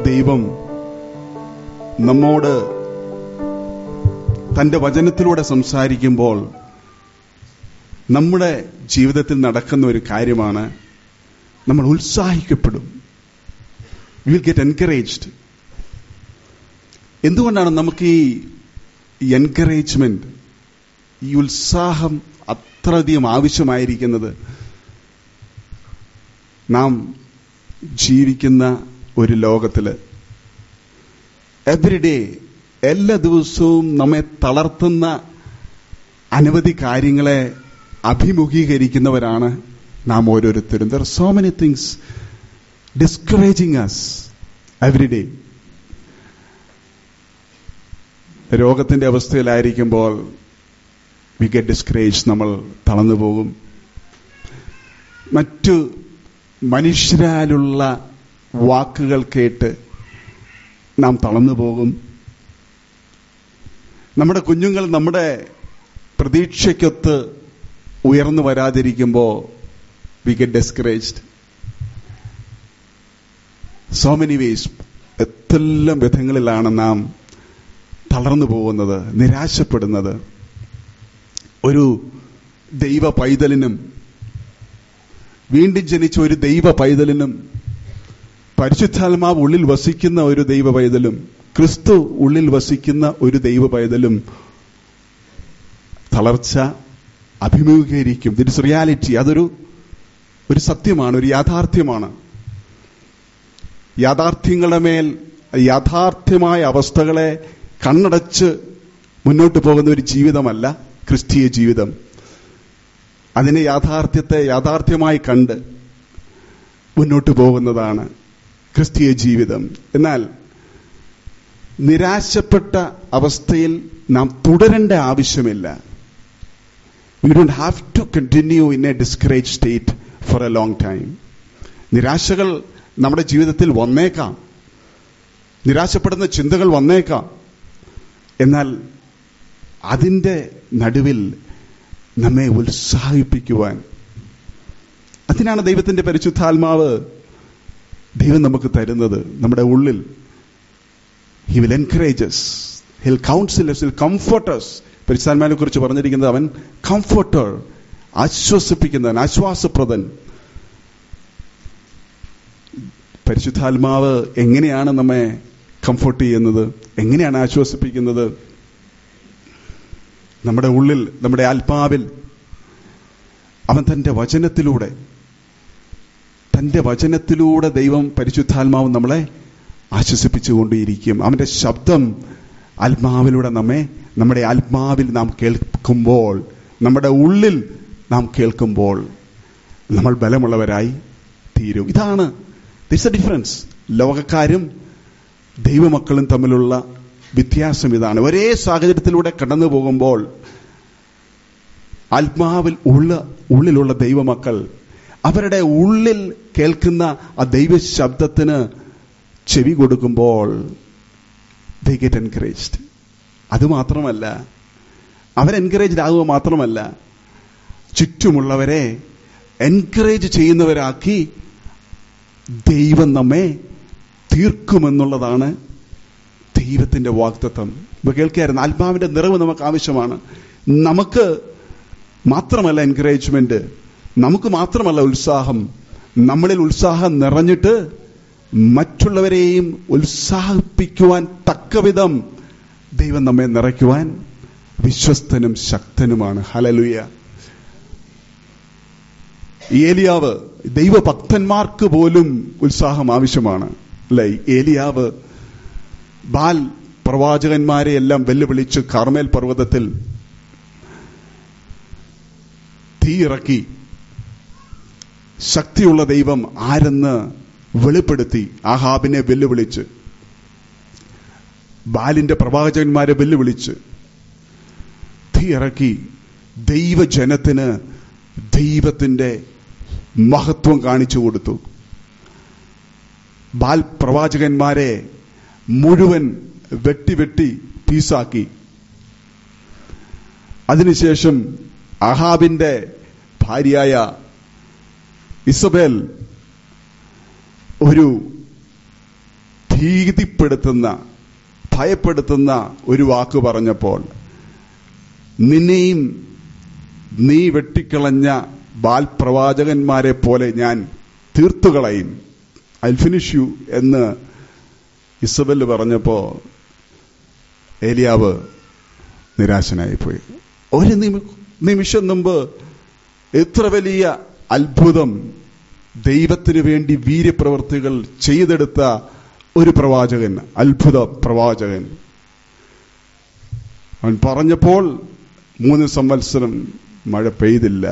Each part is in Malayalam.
ദൈവം നമ്മോട് തന്റെ വചനത്തിലൂടെ സംസാരിക്കുമ്പോൾ നമ്മുടെ ജീവിതത്തിൽ നടക്കുന്ന ഒരു കാര്യമാണ് നമ്മൾ ഉത്സാഹിക്കപ്പെടും വിൽ ഗെറ്റ് എൻകറേജ്ഡ് എന്തുകൊണ്ടാണ് നമുക്ക് ഈ എൻകറേജ്മെന്റ് ഈ ഉത്സാഹം അത്രയധികം ആവശ്യമായിരിക്കുന്നത് നാം ജീവിക്കുന്ന ഒരു ലോകത്തില് എവറിഡേ എല്ലാ ദിവസവും നമ്മെ തളർത്തുന്ന അനവധി കാര്യങ്ങളെ അഭിമുഖീകരിക്കുന്നവരാണ് നാം ഓരോരുത്തരും there so many things discouraging as everyday രോഗത്തിന്റെ അവസ്ഥയിലായിരിക്കുമ്പോൾ വി ഗെറ്റ് ഡിസ്കറേജ് നമ്മൾ തളർന്നു പോകും മറ്റു മനുഷ്യരാലുള്ള വാക്കുകൾ കേട്ട് നാം തളർന്നു പോകും നമ്മുടെ കുഞ്ഞുങ്ങൾ നമ്മുടെ പ്രതീക്ഷയ്ക്കൊത്ത് ഉയർന്നു വരാതിരിക്കുമ്പോൾ we get discouraged so many ways എത്തെല്ലാം വിധങ്ങളിലാണ് നാം തളർന്നു പോകുന്നത് നിരാശപ്പെടുന്നത് ഒരു ദൈവ പൈതലിനും വീണ്ടും ജനിച്ച ഒരു ദൈവ പൈതലിനും പരിശുദ്ധാത്മാവ് ഉള്ളിൽ വസിക്കുന്ന ഒരു ദൈവ പൈതലും ക്രിസ്തു ഉള്ളിൽ വസിക്കുന്ന ഒരു ദൈവ പൈതലും തളർച്ച അഭിമുഖീകരിക്കും ദിറ്റ്സ് റിയാലിറ്റി അതൊരു ഒരു സത്യമാണ് ഒരു യാഥാർത്ഥ്യമാണ് യാഥാർത്ഥ്യങ്ങളുടെ മേൽ യാഥാർത്ഥ്യമായ അവസ്ഥകളെ കണ്ണടച്ച് മുന്നോട്ട് പോകുന്ന ഒരു ജീവിതമല്ല ക്രിസ്തീയ ജീവിതം അതിനെ യാഥാർത്ഥ്യത്തെ യാഥാർത്ഥ്യമായി കണ്ട് മുന്നോട്ട് പോകുന്നതാണ് ക്രിസ്തീയ ജീവിതം എന്നാൽ നിരാശപ്പെട്ട അവസ്ഥയിൽ നാം തുടരേണ്ട ആവശ്യമില്ല we don't have to continue in a discourage state for a long time നിരാശകൾ നമ്മുടെ ജീവിതത്തിൽ വന്നേക്കാം നിരാശപ്പെടുന്ന ചിന്തകൾ വന്നേക്കാം എന്നാൽ അതിൻ്റെ നടുവിൽ നമ്മെ ഉത്സാഹിപ്പിക്കുവാൻ അതിനാണ് ദൈവത്തിന്റെ പരിശുദ്ധാത്മാവ് ദൈവം നമുക്ക് തരുന്നത് നമ്മുടെ ഉള്ളിൽ he will encourages he'll counsellors he'll comforters പരിശുദ്ധാത്മാവിനെ കുറിച്ച് പറഞ്ഞിരിക്കുന്നത് അവൻ കംഫർട്ടർ ആശ്വസിപ്പിക്കുന്നവൻ ആശ്വാസപ്രദൻ പരിശുദ്ധാത്മാവ് എങ്ങനെയാണ് നമ്മെ കംഫർട്ട് ചെയ്യുന്നത് എങ്ങനെയാണ് ആശ്വസിപ്പിക്കുന്നത് നമ്മുടെ ഉള്ളിൽ നമ്മുടെ ആത്മാവിൽ അവൻ തന്റെ വചനത്തിലൂടെ തന്റെ വചനത്തിലൂടെ ദൈവം പരിശുദ്ധാത്മാവ് നമ്മളെ ആശ്വസിപ്പിച്ചുകൊണ്ടിരിക്കും അവന്റെ ശബ്ദം ആത്മാവിലൂടെ നമ്മെ നമ്മുടെ ആത്മാവിൽ നാം കേൾക്കുമ്പോൾ നമ്മുടെ ഉള്ളിൽ നാം കേൾക്കുമ്പോൾ നമ്മൾ ബലമുള്ളവരായി തീരും ഇതാണ് ദിസ് എ ഡിഫറൻസ് ലോകക്കാരും ദൈവമക്കളും തമ്മിലുള്ള വ്യത്യാസം ഇതാണ് ഒരേ സാഹചര്യത്തിലൂടെ കടന്നു പോകുമ്പോൾ ആത്മാവിൽ ഉള്ള ഉള്ളിലുള്ള ദൈവമക്കൾ അവരുടെ ഉള്ളിൽ കേൾക്കുന്ന ആ ദൈവ ശബ്ദത്തിന് ചെവി കൊടുക്കുമ്പോൾ ദേ ഗെറ്റ് എൻകറേജ്ഡ് അതുമാത്രമല്ല അവർ എൻകറേജ്ഡ് ആകുക മാത്രമല്ല ചുറ്റുമുള്ളവരെ എൻകറേജ് ചെയ്യുന്നവരാക്കി ദൈവം നമ്മെ തീർക്കുമെന്നുള്ളതാണ് ദൈവത്തിന്റെ വാക്തത്വം ഇപ്പൊ കേൾക്കായിരുന്നു ആത്മാവിന്റെ നിറവ് നമുക്ക് ആവശ്യമാണ് നമുക്ക് മാത്രമല്ല എൻകറേജ്മെന്റ് നമുക്ക് മാത്രമല്ല ഉത്സാഹം നമ്മളിൽ ഉത്സാഹം നിറഞ്ഞിട്ട് മറ്റുള്ളവരെയും ഉത്സാഹിപ്പിക്കുവാൻ തക്കവിധം ദൈവം നമ്മെ നിറയ്ക്കുവാൻ വിശ്വസ്തനും ശക്തനുമാണ് ഹലലുയ ഏലിയാവ് ദൈവഭക്തന്മാർക്ക് പോലും ഉത്സാഹം ആവശ്യമാണ് അല്ലെ ഏലിയാവ് ബാൽ പ്രവാചകന്മാരെ എല്ലാം വെല്ലുവിളിച്ച് കാർമേൽ പർവ്വതത്തിൽ തീയിറക്കി ശക്തിയുള്ള ദൈവം ആരെന്ന് വെളിപ്പെടുത്തി ആഹാബിനെ വെല്ലുവിളിച്ച് ബാലിന്റെ പ്രവാചകന്മാരെ വെല്ലുവിളിച്ച് തീയിറക്കി ദൈവജനത്തിന് ദൈവത്തിന്റെ മഹത്വം കാണിച്ചു കൊടുത്തു ബാൽ പ്രവാചകന്മാരെ മുഴുവൻ വെട്ടി വെട്ടി പീസാക്കി അതിനുശേഷം അഹാബിന്റെ ഭാര്യയായ ഇസബേൽ ഒരു ഭീതിപ്പെടുത്തുന്ന ഭയപ്പെടുത്തുന്ന ഒരു വാക്ക് പറഞ്ഞപ്പോൾ നിന്നെയും നീ വെട്ടിക്കളഞ്ഞ ബാൽപ്രവാചകന്മാരെ പോലെ ഞാൻ തീർത്തുകളയും ഐ ഫിനിഷ് യു എന്ന് ഇസബല് പറഞ്ഞപ്പോ ഏലിയാവ് നിരാശനായിപ്പോയി ഒരു നിമി നിമിഷം മുമ്പ് എത്ര വലിയ അത്ഭുതം ദൈവത്തിനു വേണ്ടി വീര്യപ്രവർത്തികൾ ചെയ്തെടുത്ത ഒരു പ്രവാചകൻ അത്ഭുത പ്രവാചകൻ അവൻ പറഞ്ഞപ്പോൾ മൂന്ന് സംവത്സരം മഴ പെയ്തില്ല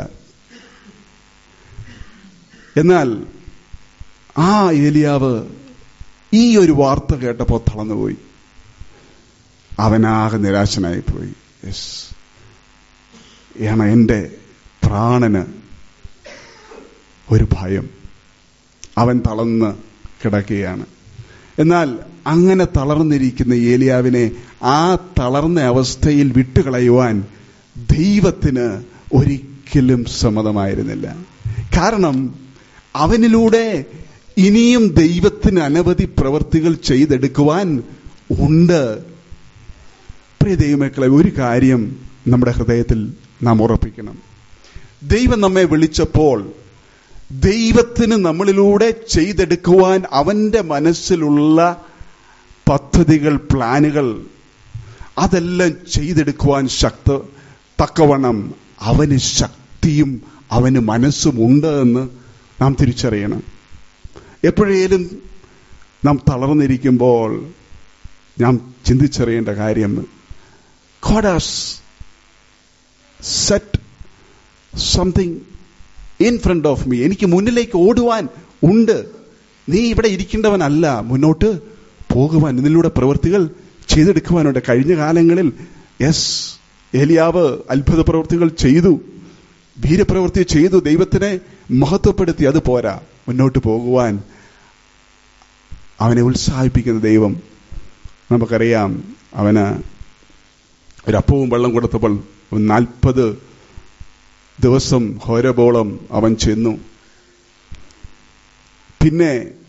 എന്നാൽ ആ ഏലിയാവ് ഈ ഒരു വാർത്ത കേട്ടപ്പോൾ തളർന്നുപോയി അവനാകെ നിരാശനായിപ്പോയി യെസ് ഏണ എന്റെ പ്രാണന് ഒരു ഭയം അവൻ തളർന്ന് കിടക്കുകയാണ് എന്നാൽ അങ്ങനെ തളർന്നിരിക്കുന്ന ഏലിയാവിനെ ആ തളർന്ന അവസ്ഥയിൽ വിട്ടുകളയുവാൻ ദൈവത്തിന് ഒരിക്കലും സമ്മതമായിരുന്നില്ല കാരണം അവനിലൂടെ ഇനിയും ദൈവത്തിന് അനവധി പ്രവൃത്തികൾ ചെയ്തെടുക്കുവാൻ ഉണ്ട് പ്രിയ ദൈവമക്കളെ ഒരു കാര്യം നമ്മുടെ ഹൃദയത്തിൽ നാം ഉറപ്പിക്കണം ദൈവം നമ്മെ വിളിച്ചപ്പോൾ ദൈവത്തിന് നമ്മളിലൂടെ ചെയ്തെടുക്കുവാൻ അവന്റെ മനസ്സിലുള്ള പദ്ധതികൾ പ്ലാനുകൾ അതെല്ലാം ചെയ്തെടുക്കുവാൻ ശക്ത തക്കവണ്ണം അവന് ശക്തിയും അവന് മനസ്സും ഉണ്ട് എന്ന് നാം തിരിച്ചറിയണം എപ്പോഴേലും നാം തളർന്നിരിക്കുമ്പോൾ നാം ചിന്തിച്ചറിയേണ്ട കാര്യം God has set something in front of me എനിക്ക് മുന്നിലേക്ക് ഓടുവാൻ ഉണ്ട് നീ ഇവിടെ ഇരിക്കേണ്ടവനല്ല മുന്നോട്ട് പോകുവാൻ ഇതിലൂടെ പ്രവൃത്തികൾ ചെയ്തെടുക്കുവാനുണ്ട് കഴിഞ്ഞ കാലങ്ങളിൽ യെസ് ഏലിയാവ് അത്ഭുത പ്രവൃത്തികൾ ചെയ്തു വീരപ്രവൃത്തി ചെയ്തു ദൈവത്തിനെ മഹത്വപ്പെടുത്തി അത് പോരാ മുന്നോട്ട് പോകുവാൻ അവനെ ഉത്സാഹിപ്പിക്കുന്ന ദൈവം നമുക്കറിയാം അവന് ഒരപ്പവും വെള്ളം കൊടുത്തപ്പോൾ നാൽപ്പത് ദിവസം ഹോരബോളം അവൻ ചെന്നു പിന്നെ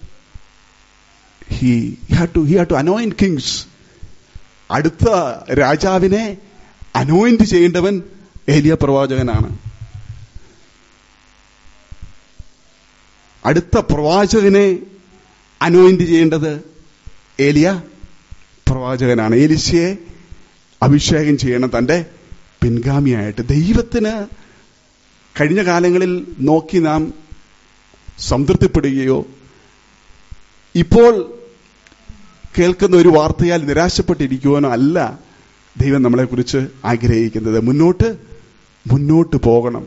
he had to he had to anoint kings അടുത്ത രാജാവിനെ അനോയിന്റ് ചെയ്യേണ്ടവൻ ഏലിയ പ്രവാചകനാണ് അടുത്ത പ്രവാചകനെ അനോയിന്റ് ചെയ്യേണ്ടത് ഏലിയ പ്രവാചകനാണ് ഏലിശയെ അഭിഷേകം ചെയ്യണം തന്റെ പിൻഗാമിയായിട്ട് ദൈവത്തിന് കഴിഞ്ഞ കാലങ്ങളിൽ നോക്കി നാം സംതൃപ്തിപ്പെടുകയോ ഇപ്പോൾ കേൾക്കുന്ന ഒരു വാർത്തയാൽ നിരാശപ്പെട്ടിരിക്കുവാനോ അല്ല ദൈവം നമ്മളെക്കുറിച്ച് ആഗ്രഹിക്കുന്നത് മുന്നോട്ട് മുന്നോട്ട് പോകണം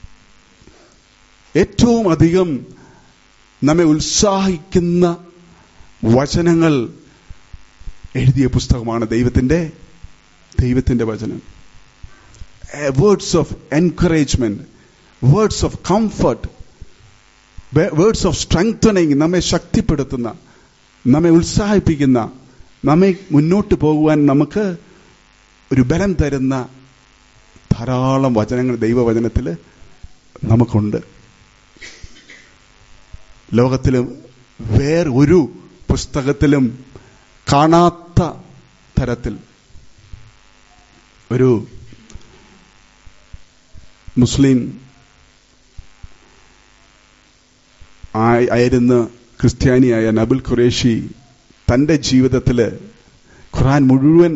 ഏറ്റവും അധികം നമ്മെ ഉത്സാഹിക്കുന്ന വചനങ്ങൾ എഴുതിയ പുസ്തകമാണ് ദൈവത്തിന്റെ ദൈവത്തിന്റെ വചനം words of encouragement words of comfort words of strengthening നമ്മെ ശക്തിപ്പെടുത്തുന്ന നമ്മെ ഉത്സാഹിപ്പിക്കുന്ന നമ്മെ മുന്നോട്ട് പോകുവാൻ നമുക്ക് ഒരു ബലം തരുന്ന ധാരാളം വചനങ്ങൾ ദൈവവചനത്തിൽ നമുക്കുണ്ട് ലോകത്തിലും വേറൊരു പുസ്തകത്തിലും കാണാത്ത തരത്തിൽ ഒരു മുസ്ലിം ആയിരുന്ന ക്രിസ്ത്യാനിയായ നബുൽ ഖുറേഷി തന്റെ ജീവിതത്തിൽ ഖുറാൻ മുഴുവൻ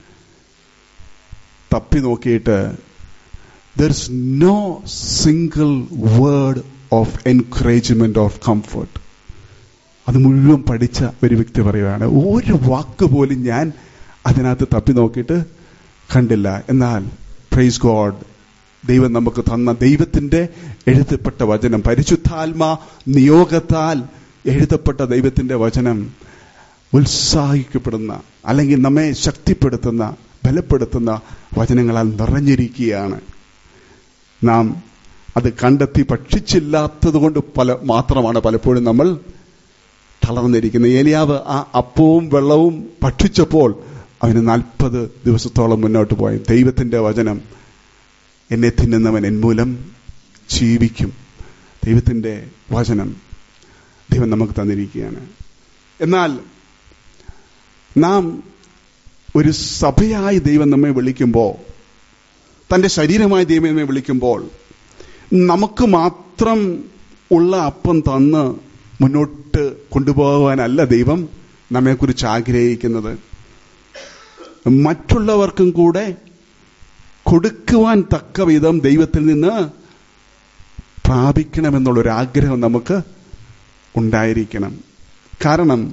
തപ്പി നോക്കിയിട്ട് there is no single word of encouragement of comfort അത് മുഴുവൻ പഠിച്ച ഒരു വ്യക്തി പറയുകയാണ് ഒരു വാക്ക് പോലും ഞാൻ അതിനകത്ത് തപ്പി നോക്കിയിട്ട് കണ്ടില്ല എന്നാൽ പ്രൈസ് ഗോഡ് ദൈവം നമുക്ക് തന്ന ദൈവത്തിന്റെ എഴുതപ്പെട്ട വചനം പരിശുദ്ധാത്മ നിയോഗത്താൽ എഴുതപ്പെട്ട ദൈവത്തിന്റെ വചനം ഉത്സാഹിക്കപ്പെടുന്ന അല്ലെങ്കിൽ നമ്മെ ശക്തിപ്പെടുത്തുന്ന ബലപ്പെടുത്തുന്ന വചനങ്ങളാൽ നിറഞ്ഞിരിക്കുകയാണ് നാം അത് കണ്ടെത്തി ഭക്ഷിച്ചില്ലാത്തത് കൊണ്ട് പല മാത്രമാണ് പലപ്പോഴും നമ്മൾ തളർന്നിരിക്കുന്നത് ഏലിയാവ് ആ അപ്പവും വെള്ളവും ഭക്ഷിച്ചപ്പോൾ അവന് നാൽപ്പത് ദിവസത്തോളം മുന്നോട്ട് പോയി ദൈവത്തിന്റെ വചനം എന്നെ തിന്നുന്നവൻ എന്മൂലം ജീവിക്കും ദൈവത്തിന്റെ വചനം ദൈവം നമുക്ക് തന്നിരിക്കുകയാണ് എന്നാൽ നാം ഒരു സഭയായി ദൈവം നമ്മെ വിളിക്കുമ്പോൾ തന്റെ ശരീരമായി ദൈവം നമ്മെ വിളിക്കുമ്പോൾ നമുക്ക് മാത്രം ഉള്ള അപ്പം തന്ന് മുന്നോട്ട് കൊണ്ടുപോകാനല്ല ദൈവം നമ്മെക്കുറിച്ച് ആഗ്രഹിക്കുന്നത് മറ്റുള്ളവർക്കും കൂടെ കൊടുക്കുവാൻ തക്ക വിധം ദൈവത്തിൽ നിന്ന് പ്രാപിക്കണമെന്നുള്ളൊരു ആഗ്രഹം നമുക്ക് ഉണ്ടായിരിക്കണം കാരണം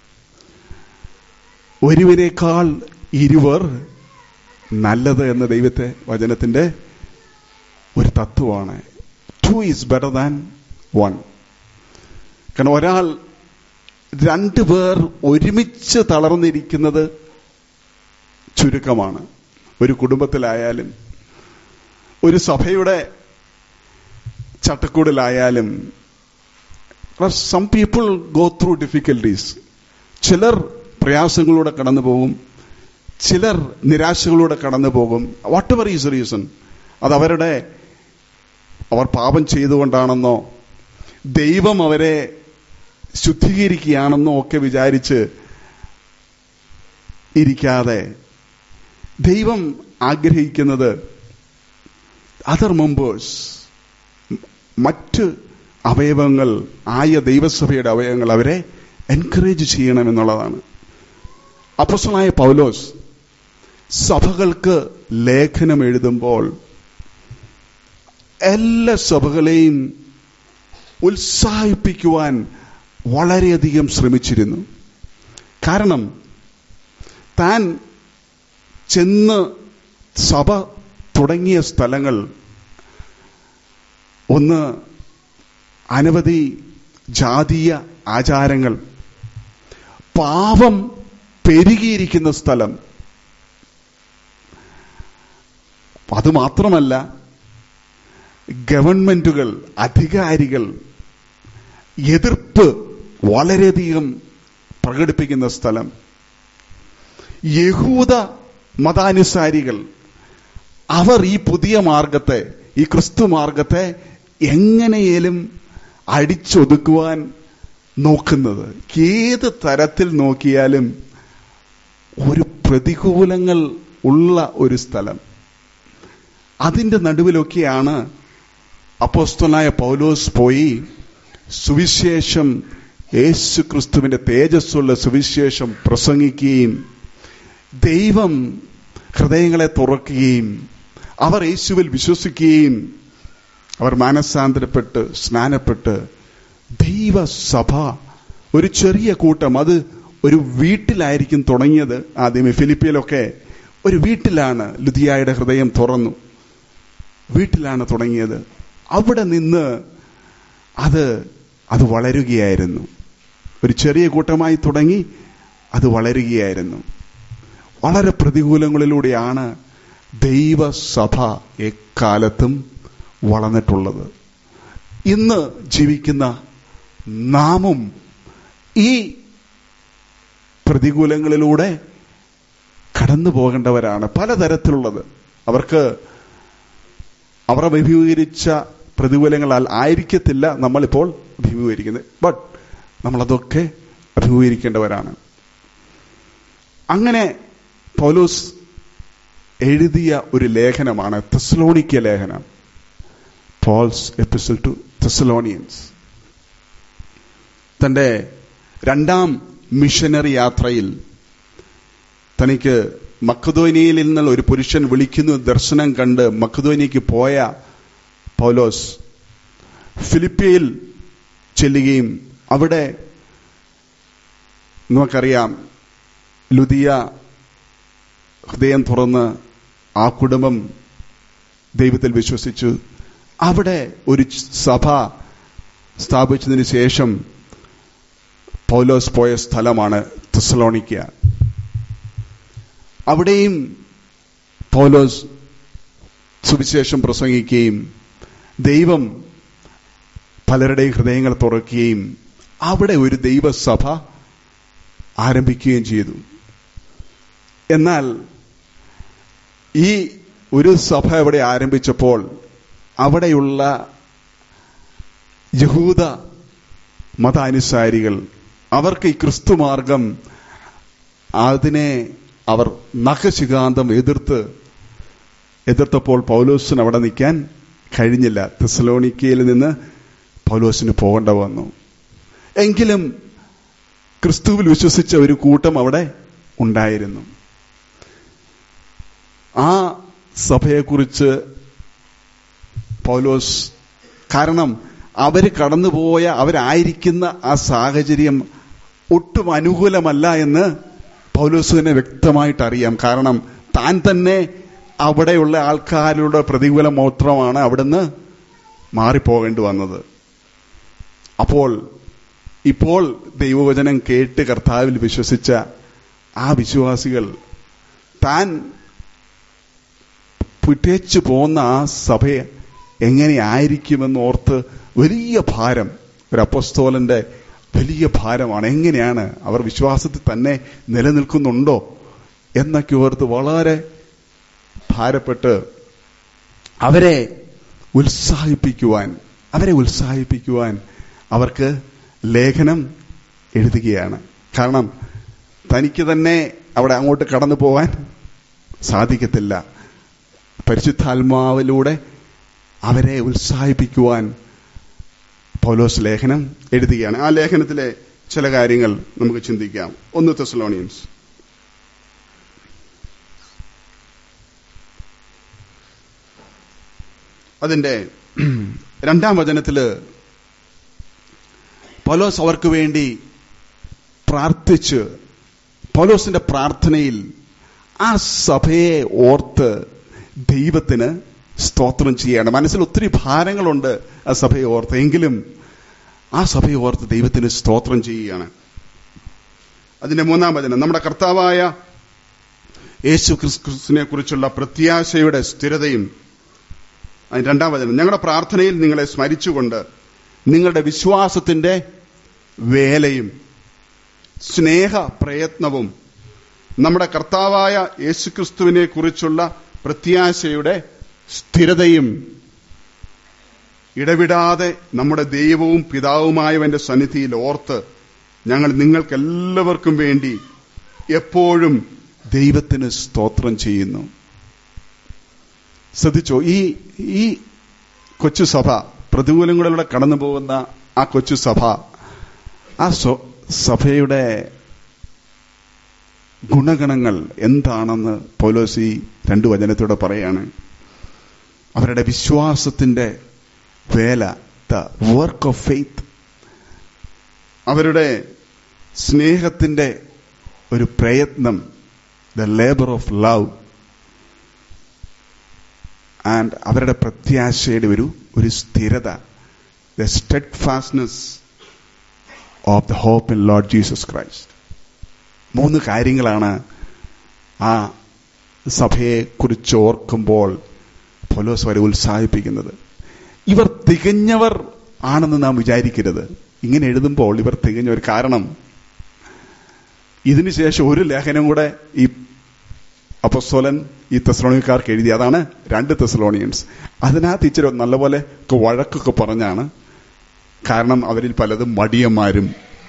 ഒരുവനേക്കാൾ ഇരുവർ നല്ലത് എന്ന ദൈവത്തെ വചനത്തിന്റെ ഒരു തത്വമാണ് two is better than one കാരണം ഒരാൾ രണ്ടു പേർ ഒരുമിച്ച് തളർന്നിരിക്കുന്നത് ചുരുക്കമാണ് ഒരു കുടുംബത്തിലായാലും ഒരു സഭയുടെ ചട്ടക്കൂടിലായാലും some people go through difficulties ചിലർ പ്രയാസങ്ങളിലൂടെ കടന്നു പോകും ചിലർ നിരാശകളിലൂടെ കടന്നു പോകും വാട്ട് എവർ ഈസ് റീസൺ അത് അവരുടെ അവർ പാപം ചെയ്തുകൊണ്ടാണെന്നോ ദൈവം അവരെ ശുദ്ധീകരിക്കുകയാണെന്നോ ഒക്കെ വിചാരിച്ച് ഇരിക്കാതെ ദൈവം ആഗ്രഹിക്കുന്നത് അതർ മെമ്പേഴ്സ് മറ്റ് അവയവങ്ങൾ ആയ ദൈവസഭയുടെ അവയവങ്ങൾ അവരെ എൻകറേജ് ചെയ്യണമെന്നുള്ളതാണ് അപ്പസനായ പൗലോസ് സഭകൾക്ക് ലേഖനം എഴുതുമ്പോൾ എല്ലാ സഭകളെയും ഉത്സാഹിപ്പിക്കുവാൻ വളരെയധികം ശ്രമിച്ചിരുന്നു കാരണം താൻ ചെന്ന് സഭ തുടങ്ങിയ സ്ഥലങ്ങൾ ഒന്ന് അനവധി ജാതീയ ആചാരങ്ങൾ പാപം പെരുകിയിരിക്കുന്ന സ്ഥലം അതുമാത്രമല്ല ഗവൺമെന്റുകൾ അധികാരികൾ എതിർപ്പ് വളരെയധികം പ്രകടിപ്പിക്കുന്ന സ്ഥലം യഹൂദ മതാനുസാരികൾ അവർ ഈ പുതിയ മാർഗത്തെ ഈ ക്രിസ്തു മാർഗത്തെ എങ്ങനെയേലും അടിച്ചൊതുക്കുവാൻ നോക്കുന്നത് ഏത് തരത്തിൽ നോക്കിയാലും ഒരു പ്രതികൂലങ്ങൾ ഉള്ള ഒരു സ്ഥലം അതിന്റെ നടുവിലൊക്കെയാണ് അപ്പോസ്തനായ പൗലോസ് പോയി സുവിശേഷം യേശു ക്രിസ്തുവിന്റെ തേജസ്സുള്ള സുവിശേഷം പ്രസംഗിക്കുകയും ദൈവം ഹൃദയങ്ങളെ തുറക്കുകയും അവർ യേശുവിൽ വിശ്വസിക്കുകയും അവർ മാനസാന്തരപ്പെട്ട് സ്നാനപ്പെട്ട് ദൈവസഭ ഒരു ചെറിയ കൂട്ടം അത് ഒരു വീട്ടിലായിരിക്കും തുടങ്ങിയത് ആദ്യമേ ഫിലിപ്പിയിലൊക്കെ ഒരു വീട്ടിലാണ് ലുധിയായുടെ ഹൃദയം തുറന്നു വീട്ടിലാണ് തുടങ്ങിയത് അവിടെ നിന്ന് അത് അത് വളരുകയായിരുന്നു ഒരു ചെറിയ കൂട്ടമായി തുടങ്ങി അത് വളരുകയായിരുന്നു വളരെ പ്രതികൂലങ്ങളിലൂടെയാണ് ദൈവസഭ എക്കാലത്തും വളർന്നിട്ടുള്ളത് ഇന്ന് ജീവിക്കുന്ന നാമും ഈ പ്രതികൂലങ്ങളിലൂടെ കടന്നു പോകേണ്ടവരാണ് പലതരത്തിലുള്ളത് അവർക്ക് അവർ അഭിമുഖീകരിച്ച പ്രതികൂലങ്ങളാൽ ആയിരിക്കത്തില്ല നമ്മളിപ്പോൾ അഭിമുഖീകരിക്കുന്നത് ബട്ട് നമ്മളതൊക്കെ അഭിമുഖീകരിക്കേണ്ടവരാണ് അങ്ങനെ പൗലോസ് എഴുതിയ ഒരു ലേഖനമാണ് തെസലോണിക്ക ലേഖനം പോൾസ് എപ്പിസൽ ടു തെസലോണിയൻസ് തന്റെ രണ്ടാം മിഷനറി യാത്രയിൽ തനിക്ക് മക്കധോനിയയിൽ നിന്നുള്ള ഒരു പുരുഷൻ വിളിക്കുന്നു ദർശനം കണ്ട് മക്കധോനിക്ക് പോയ പൗലോസ് ഫിലിപ്പിയയിൽ ചെല്ലുകയും അവിടെ നമുക്കറിയാം ലുദിയ ഹൃദയം തുറന്ന് ആ കുടുംബം ദൈവത്തിൽ വിശ്വസിച്ചു അവിടെ ഒരു സഭ സ്ഥാപിച്ചതിന് ശേഷം പൗലോസ് പോയ സ്ഥലമാണ് തെസലോണിക്ക അവിടെയും പൗലോസ് സുവിശേഷം പ്രസംഗിക്കുകയും ദൈവം പലരുടെയും ഹൃദയങ്ങൾ തുറക്കുകയും അവിടെ ഒരു ദൈവസഭ ആരംഭിക്കുകയും ചെയ്തു എന്നാൽ ഈ ഒരു സഭ അവിടെ ആരംഭിച്ചപ്പോൾ അവിടെയുള്ള യഹൂദ മതാനുസാരികൾ അവർക്ക് ഈ ക്രിസ്തുമാർഗം അതിനെ അവർ നഖശികാന്തം എതിർത്ത് എതിർത്തപ്പോൾ പൗലോസിന് അവിടെ നിൽക്കാൻ കഴിഞ്ഞില്ല തെസലോണിക്കയിൽ നിന്ന് പൗലോസിന് പോകേണ്ട വന്നു എങ്കിലും ക്രിസ്തുവിൽ വിശ്വസിച്ച ഒരു കൂട്ടം അവിടെ ഉണ്ടായിരുന്നു ആ സഭയെക്കുറിച്ച് പൗലോസ് കാരണം അവർ കടന്നുപോയ അവരായിരിക്കുന്ന ആ സാഹചര്യം ഒട്ടും അനുകൂലമല്ല എന്ന് പൗലോസിനെ വ്യക്തമായിട്ട് അറിയാം കാരണം താൻ തന്നെ അവിടെയുള്ള ആൾക്കാരുടെ പ്രതികൂലം മാത്രമാണ് അവിടുന്ന് മാറിപ്പോകേണ്ടി വന്നത് അപ്പോൾ ഇപ്പോൾ ദൈവവചനം കേട്ട് കർത്താവിൽ വിശ്വസിച്ച ആ വിശ്വാസികൾ താൻ പിട്ടേച്ചു പോകുന്ന ആ സഭയെ എങ്ങനെയായിരിക്കുമെന്ന് ഓർത്ത് വലിയ ഭാരം ഒരു അപ്പസ്തോലന്റെ വലിയ ഭാരമാണ് എങ്ങനെയാണ് അവർ വിശ്വാസത്തിൽ തന്നെ നിലനിൽക്കുന്നുണ്ടോ എന്നൊക്കെ ഓർത്ത് വളരെ ഭാരപ്പെട്ട് അവരെ ഉത്സാഹിപ്പിക്കുവാൻ അവരെ ഉത്സാഹിപ്പിക്കുവാൻ അവർക്ക് ലേഖനം എഴുതുകയാണ് കാരണം തനിക്ക് തന്നെ അവിടെ അങ്ങോട്ട് കടന്നു പോകാൻ സാധിക്കത്തില്ല പരിശുദ്ധാത്മാവിലൂടെ അവരെ ഉത്സാഹിപ്പിക്കുവാൻ പൗലോസ് ലേഖനം എഴുതുകയാണ് ആ ലേഖനത്തിലെ ചില കാര്യങ്ങൾ നമുക്ക് ചിന്തിക്കാം ഒന്ന് തെസലോണിയൻസ് അതിന്റെ രണ്ടാം വചനത്തില് പൗലോസ് അവർക്ക് വേണ്ടി പ്രാർത്ഥിച്ച് പൗലോസിന്റെ പ്രാർത്ഥനയിൽ ആ സഭയെ ഓർത്ത് ദൈവത്തിന് സ്തോത്രം ചെയ്യാണ് മനസ്സിൽ ഒത്തിരി ഭാരങ്ങളുണ്ട് ആ സഭയെ ഓർത്ത് എങ്കിലും ആ സഭയെ ഓർത്ത് ദൈവത്തിന് സ്തോത്രം ചെയ്യുകയാണ് അതിന്റെ മൂന്നാം വചനം നമ്മുടെ കർത്താവായ യേശു ക്രിസ്തുവിനെ കുറിച്ചുള്ള പ്രത്യാശയുടെ സ്ഥിരതയും അതിന് രണ്ടാം വചനം ഞങ്ങളുടെ പ്രാർത്ഥനയിൽ നിങ്ങളെ സ്മരിച്ചുകൊണ്ട് നിങ്ങളുടെ വിശ്വാസത്തിന്റെ വേലയും സ്നേഹ പ്രയത്നവും നമ്മുടെ കർത്താവായ യേശുക്രിസ്തുവിനെ കുറിച്ചുള്ള പ്രത്യാശയുടെ സ്ഥിരതയും ഇടവിടാതെ നമ്മുടെ ദൈവവും പിതാവുമായവന്റെ സന്നിധിയിൽ ഓർത്ത് ഞങ്ങൾ നിങ്ങൾക്കെല്ലാവർക്കും വേണ്ടി എപ്പോഴും ദൈവത്തിന് സ്തോത്രം ചെയ്യുന്നു ശ്രദ്ധിച്ചോ ഈ ഈ കൊച്ചു സഭ പ്രതികൂലങ്ങളിലൂടെ കടന്നു പോകുന്ന ആ കൊച്ചു സഭ ആ സഭയുടെ ഗുണഗണങ്ങൾ എന്താണെന്ന് പൗലോസി രണ്ടു വചനത്തോടെ പറയാണ് അവരുടെ വിശ്വാസത്തിന്റെ വേല ദ വർക്ക് ഓഫ് ഫെയ്ത്ത് അവരുടെ സ്നേഹത്തിന്റെ ഒരു പ്രയത്നം the labour of love and അവരുടെ പ്രത്യാശയുടെ ഒരു ഒരു സ്ഥിരത the steadfastness of the hope in Lord Jesus Christ മൂന്ന് കാര്യങ്ങളാണ് ആ സഭയെ കുറിച്ച് ഓർക്കുമ്പോൾ പൊലോസ് വരെ ഉത്സാഹിപ്പിക്കുന്നത് ഇവർ തികഞ്ഞവർ ആണെന്ന് നാം വിചാരിക്കരുത് ഇങ്ങനെ എഴുതുമ്പോൾ ഇവർ തികഞ്ഞവർ കാരണം ഇതിനുശേഷം ഒരു ലേഖനം കൂടെ ഈ അപ്പസ്തോലൻ ഈ തെസ്ലോണിക്കാർക്ക് എഴുതി അതാണ് രണ്ട് തെസ്ലോണിയൻസ് അതിനകത്ത് ഇച്ചിരി നല്ലപോലെ വഴക്കൊക്കെ പറഞ്ഞാണ് കാരണം അവരിൽ പലതും മടിയന്മാരും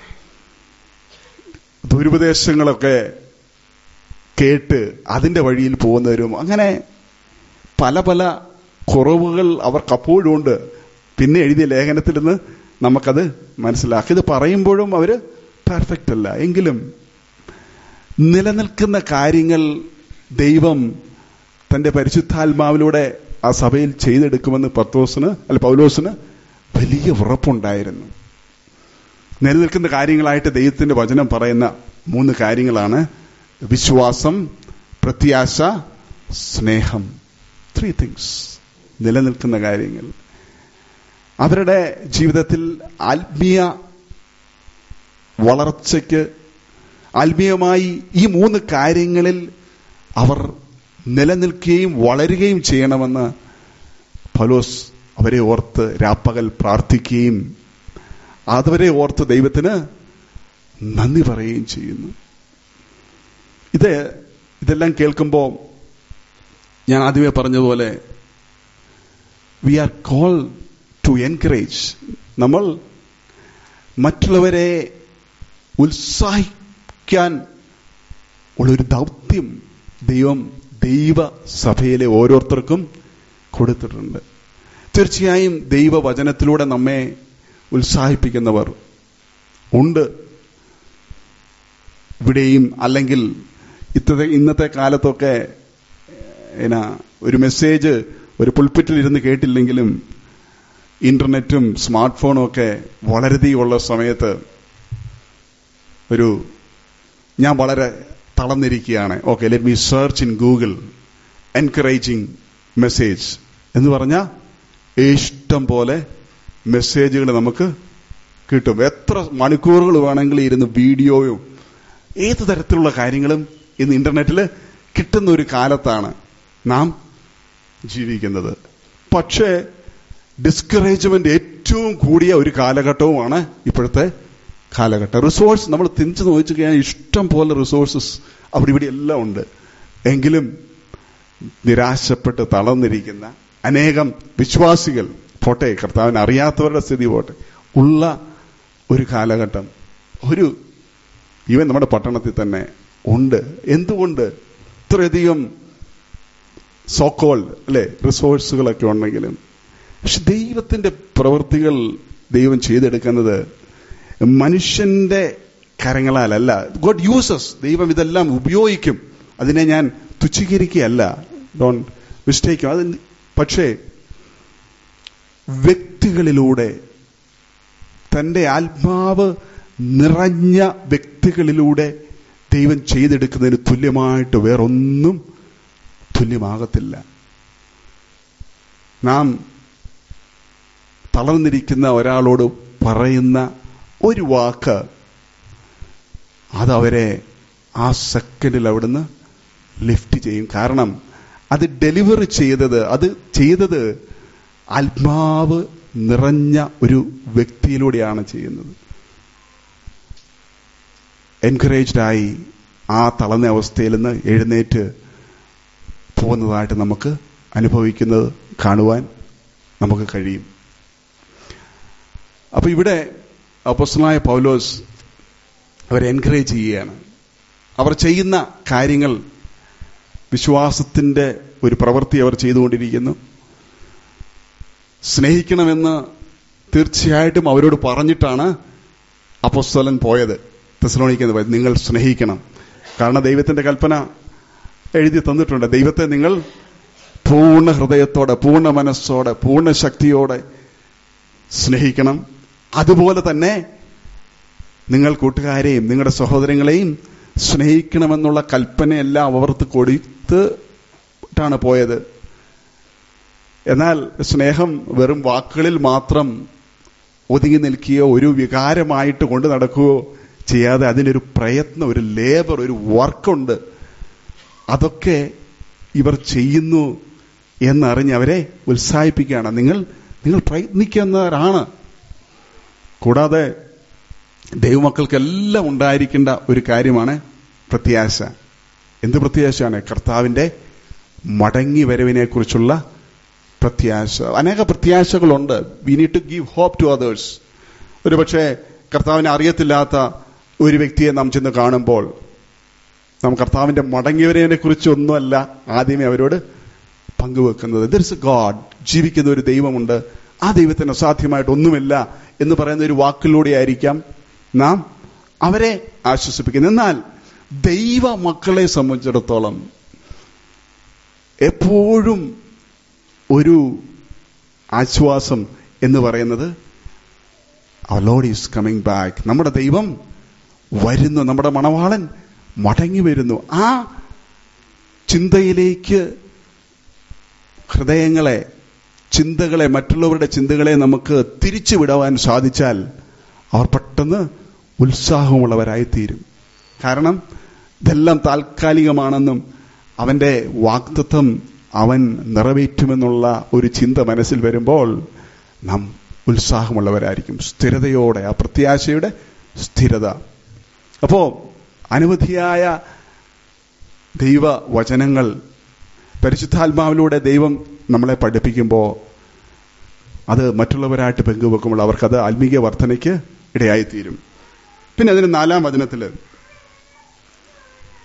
ദുരുപദേശങ്ങളൊക്കെ കേട്ട് അതിന്റെ വഴിയിൽ പോകുന്നവരും അങ്ങനെ പല പല കുറവുകൾ അവർക്ക് അപ്പോഴും ഉണ്ട് പിന്നെ എഴുതിയ ലേഖനത്തിൽ നിന്ന് നമുക്കത് മനസ്സിലാക്കി ഇത് പറയുമ്പോഴും അവര് പെർഫെക്റ്റ് അല്ല എങ്കിലും നിലനിൽക്കുന്ന കാര്യങ്ങൾ ദൈവം തന്റെ പരിശുദ്ധാത്മാവിലൂടെ ആ സഭയിൽ ചെയ്തെടുക്കുമെന്ന് പത്തോസിന് അല്ല പൗലോസിന് വലിയ ഉറപ്പുണ്ടായിരുന്നു നിലനിൽക്കുന്ന കാര്യങ്ങളായിട്ട് ദൈവത്തിന്റെ വചനം പറയുന്ന മൂന്ന് കാര്യങ്ങളാണ് വിശ്വാസം പ്രത്യാശ സ്നേഹം ത്രീ തിങ്സ് നിലനിൽക്കുന്ന കാര്യങ്ങൾ അവരുടെ ജീവിതത്തിൽ ആത്മീയ വളർച്ചയ്ക്ക് ആത്മീയമായി ഈ മൂന്ന് കാര്യങ്ങളിൽ അവർ നിലനിൽക്കുകയും വളരുകയും ചെയ്യണമെന്ന് ഫലോസ് അവരെ ഓർത്ത് രാപ്പകൽ പ്രാർത്ഥിക്കുകയും അതവരെ ഓർത്ത് ദൈവത്തിന് നന്ദി പറയുകയും ചെയ്യുന്നു ഇത് ഇതെല്ലാം കേൾക്കുമ്പോൾ ഞാൻ ആദ്യമേ പറഞ്ഞതുപോലെ we are call to encourage നമ്മൾ മറ്റുള്ളവരെ ഉത്സാഹിക്കാൻ ഉള്ളൊരു ദൗത്യം ദൈവം ദൈവ സഭയിലെ ഓരോരുത്തർക്കും കൊടുത്തിട്ടുണ്ട് തീർച്ചയായും ദൈവവചനത്തിലൂടെ നമ്മെ ഉത്സാഹിപ്പിക്കുന്നവർ ഉണ്ട് ഇവിടെയും അല്ലെങ്കിൽ ഇത്തത്തെ ഇന്നത്തെ കാലത്തൊക്കെ എന്നാ ഒരു മെസ്സേജ് ഒരു പുൽപ്പിറ്റിൽ ഇരുന്ന് കേട്ടില്ലെങ്കിലും ഇന്റർനെറ്റും സ്മാർട്ട് ഫോണും ഒക്കെ വളരെയധികമുള്ള സമയത്ത് ഒരു ഞാൻ വളരെ തളർന്നിരിക്കുകയാണ് okay let me search in Google encouraging message എന്ന് പറഞ്ഞാൽ ഇഷ്ടം പോലെ മെസ്സേജുകൾ നമുക്ക് കിട്ടും എത്ര മണിക്കൂറുകൾ വേണമെങ്കിൽ ഇരുന്ന് വീഡിയോയും ഏത് തരത്തിലുള്ള കാര്യങ്ങളും ഇന്ന് ഇന്റർനെറ്റിൽ കിട്ടുന്ന ഒരു കാലത്താണ് നാം ജീവിക്കുന്നത് പക്ഷേ ഡിസ്കറേജ്മെന്റ് ഏറ്റവും കൂടിയ ഒരു കാലഘട്ടവുമാണ് ഇപ്പോഴത്തെ കാലഘട്ടം റിസോഴ്സ് നമ്മൾ തിരിച്ചു നോക്കിച്ചു കഴിഞ്ഞാൽ ഇഷ്ടം പോലെ റിസോഴ്സസ് അവിടെ ഇവിടെ എല്ലാം ഉണ്ട് എങ്കിലും നിരാശപ്പെട്ട് തളർന്നിരിക്കുന്ന അനേകം വിശ്വാസികൾ പോട്ടെ കർത്താവിനെ അറിയാത്തവരുടെ സ്ഥിതി പോട്ടെ ഉള്ള ഒരു കാലഘട്ടം ഒരു ഈവൻ നമ്മുടെ പട്ടണത്തിൽ തന്നെ ഉണ്ട് എന്തുകൊണ്ട് ഇത്രയധികം സോക്കോൾ അല്ലെ റിസോഴ്സുകളൊക്കെ ഉണ്ടെങ്കിലും പക്ഷെ ദൈവത്തിന്റെ പ്രവൃത്തികൾ ദൈവം ചെയ്തെടുക്കുന്നത് മനുഷ്യന്റെ കരങ്ങളാലല്ല ഗോഡ് യൂസസ് ദൈവം ഇതെല്ലാം ഉപയോഗിക്കും അതിനെ ഞാൻ തുച്ഛീകരിക്കുകയല്ല ഡോൺ മിസ്റ്റേക്കും അത് പക്ഷേ വ്യക്തികളിലൂടെ തന്റെ ആത്മാവ് നിറഞ്ഞ വ്യക്തികളിലൂടെ ദൈവം ചെയ്തെടുക്കുന്നതിന് തുല്യമായിട്ട് വേറൊന്നും തുല്യമാകത്തില്ല നാം തളർന്നിരിക്കുന്ന ഒരാളോട് പറയുന്ന ഒരു വാക്ക് അതവരെ ആ സെക്കൻഡിൽ അവിടുന്ന് ലിഫ്റ്റ് ചെയ്യും കാരണം അത് ഡെലിവറി ചെയ്തത് അത് ചെയ്തത് ആത്മാവ് നിറഞ്ഞ ഒരു വ്യക്തിയിലൂടെയാണ് ചെയ്യുന്നത് എൻകറേജ്ഡായി ആ തളർന്ന അവസ്ഥയിൽ നിന്ന് എഴുന്നേറ്റ് പോകുന്നതായിട്ട് നമുക്ക് അനുഭവിക്കുന്നത് കാണുവാൻ നമുക്ക് കഴിയും അപ്പൊ ഇവിടെ അപ്പസ്തനായ പൗലോസ് അവരെ എൻകറേജ് ചെയ്യുകയാണ് അവർ ചെയ്യുന്ന കാര്യങ്ങൾ വിശ്വാസത്തിന്റെ ഒരു പ്രവൃത്തി അവർ ചെയ്തുകൊണ്ടിരിക്കുന്നു സ്നേഹിക്കണമെന്ന് തീർച്ചയായിട്ടും അവരോട് പറഞ്ഞിട്ടാണ് അപ്പസ്തലൻ പോയത് തെസലോണിക്കുന്നത് പോയത് നിങ്ങൾ സ്നേഹിക്കണം കാരണം ദൈവത്തിന്റെ കൽപ്പന എഴുതി തന്നിട്ടുണ്ട് ദൈവത്തെ നിങ്ങൾ പൂർണ്ണ ഹൃദയത്തോടെ പൂർണ്ണ മനസ്സോടെ പൂർണ്ണ ശക്തിയോടെ സ്നേഹിക്കണം അതുപോലെ തന്നെ നിങ്ങൾ കൂട്ടുകാരെയും നിങ്ങളുടെ സഹോദരങ്ങളെയും സ്നേഹിക്കണമെന്നുള്ള കൽപ്പനയെല്ലാം അവർക്ക് കൊടുത്തിട്ടാണ് പോയത് എന്നാൽ സ്നേഹം വെറും വാക്കുകളിൽ മാത്രം ഒതുങ്ങി നിൽക്കുകയോ ഒരു വികാരമായിട്ട് കൊണ്ട് നടക്കുകയോ ചെയ്യാതെ അതിനൊരു പ്രയത്നം ഒരു ലേബർ ഒരു വർക്കുണ്ട് അതൊക്കെ ഇവർ ചെയ്യുന്നു എന്നറിഞ്ഞ് അവരെ ഉത്സാഹിപ്പിക്കുകയാണ് നിങ്ങൾ നിങ്ങൾ പ്രയത്നിക്കുന്നവരാണ് കൂടാതെ ദൈവമക്കൾക്കെല്ലാം ഉണ്ടായിരിക്കേണ്ട ഒരു കാര്യമാണ് പ്രത്യാശ എന്ത് പ്രത്യാശയാണ് കർത്താവിന്റെ മടങ്ങി വരവിനെ കുറിച്ചുള്ള പ്രത്യാശ അനേക പ്രത്യാശകളുണ്ട് we need to give hope to others ഒരു പക്ഷേ കർത്താവിനെ അറിയത്തില്ലാത്ത ഒരു വ്യക്തിയെ നാം ചെന്ന് കാണുമ്പോൾ നാം കർത്താവിന്റെ മടങ്ങിയവരെ കുറിച്ച് ഒന്നുമല്ല ആദ്യമേ അവരോട് പങ്കുവെക്കുന്നത് ദർ ഇസ് എ ഗോഡ് ജീവിക്കുന്ന ഒരു ദൈവമുണ്ട് ആ ദൈവത്തിന് അസാധ്യമായിട്ട് ഒന്നുമില്ല എന്ന് പറയുന്ന ഒരു വാക്കിലൂടെ ആയിരിക്കാം നാം അവരെ ആശ്വസിപ്പിക്കുന്നത് എന്നാൽ ദൈവ മക്കളെ സംബന്ധിച്ചിടത്തോളം എപ്പോഴും ഒരു ആശ്വാസം എന്ന് പറയുന്നത് അവർ ലോഡ് ഈസ് കമ്മിങ് ബാക്ക് നമ്മുടെ ദൈവം വരുന്നു നമ്മുടെ മണവാളൻ മടങ്ങി വരുന്നു ആ ചിന്തയിലേക്ക് ഹൃദയങ്ങളെ ചിന്തകളെ മറ്റുള്ളവരുടെ ചിന്തകളെ നമുക്ക് തിരിച്ചു വിടുവാൻ സാധിച്ചാൽ അവർ പെട്ടെന്ന് ഉത്സാഹമുള്ളവരായിത്തീരും കാരണം ഇതെല്ലാം താൽക്കാലികമാണെന്നും അവന്റെ വാക്തത്വം അവൻ നിറവേറ്റുമെന്നുള്ള ഒരു ചിന്ത മനസ്സിൽ വരുമ്പോൾ നാം ഉത്സാഹമുള്ളവരായിരിക്കും സ്ഥിരതയോടെ ആ പ്രത്യാശയുടെ സ്ഥിരത അപ്പോ അനവധിയായ ദൈവ വചനങ്ങൾ പരിശുദ്ധാത്മാവിലൂടെ ദൈവം നമ്മളെ പഠിപ്പിക്കുമ്പോൾ അത് മറ്റുള്ളവരായിട്ട് പങ്കുവെക്കുമ്പോൾ അവർക്കത് ആത്മീയ വർധനയ്ക്ക് ഇടയായിത്തീരും പിന്നെ അതിന് നാലാം വചനത്തിൽ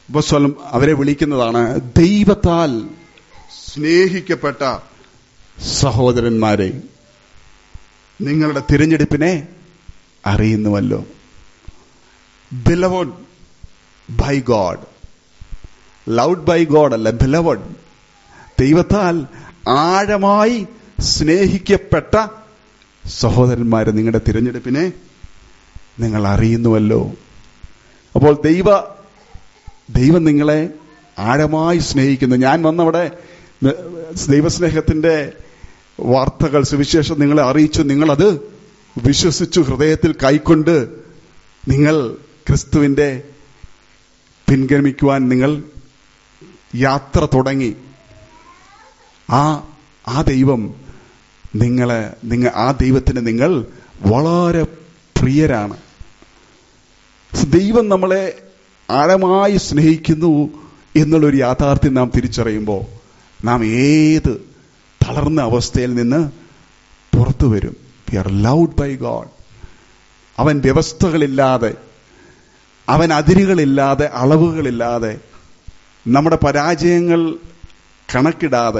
അപ്പോസ്തലൻ അവരെ വിളിക്കുന്നതാണ് ദൈവത്താൽ സ്നേഹിക്കപ്പെട്ട സഹോദരന്മാരെ നിങ്ങളുടെ തിരഞ്ഞെടുപ്പിനെ അറിയുന്നുവല്ലോ beloved by God loved by God അല്ല ബിലവഡ് ദൈവത്താൽ ആഴമായി സ്നേഹിക്കപ്പെട്ട സഹോദരന്മാരെ നിങ്ങളുടെ തിരഞ്ഞെടുപ്പിനെ നിങ്ങൾ അറിയുന്നുവല്ലോ അപ്പോൾ ദൈവ ദൈവം നിങ്ങളെ ആഴമായി സ്നേഹിക്കുന്നു ഞാൻ വന്നവിടെ ദൈവസ്നേഹത്തിന്റെ വാർത്തകൾ സുവിശേഷം നിങ്ങളെ അറിയിച്ചു നിങ്ങളത് വിശ്വസിച്ചു ഹൃദയത്തിൽ കൈക്കൊണ്ട് നിങ്ങൾ ക്രിസ്തുവിന്റെ പിൻഗമിക്കുവാൻ നിങ്ങൾ യാത്ര തുടങ്ങി ആ ആ ദൈവം നിങ്ങളെ നിങ്ങൾ ആ ദൈവത്തിന് നിങ്ങൾ വളരെ പ്രിയരാണ് ദൈവം നമ്മളെ ആഴമായി സ്നേഹിക്കുന്നു എന്നുള്ളൊരു യാഥാർത്ഥ്യം നാം തിരിച്ചറിയുമ്പോൾ നാം ഏത് തളർന്ന അവസ്ഥയിൽ നിന്ന് പുറത്തു വരും we are loved by God അവൻ വ്യവസ്ഥകളില്ലാതെ അവൻ അതിരുകളില്ലാതെ അളവുകളില്ലാതെ നമ്മുടെ പരാജയങ്ങൾ കണക്കിടാതെ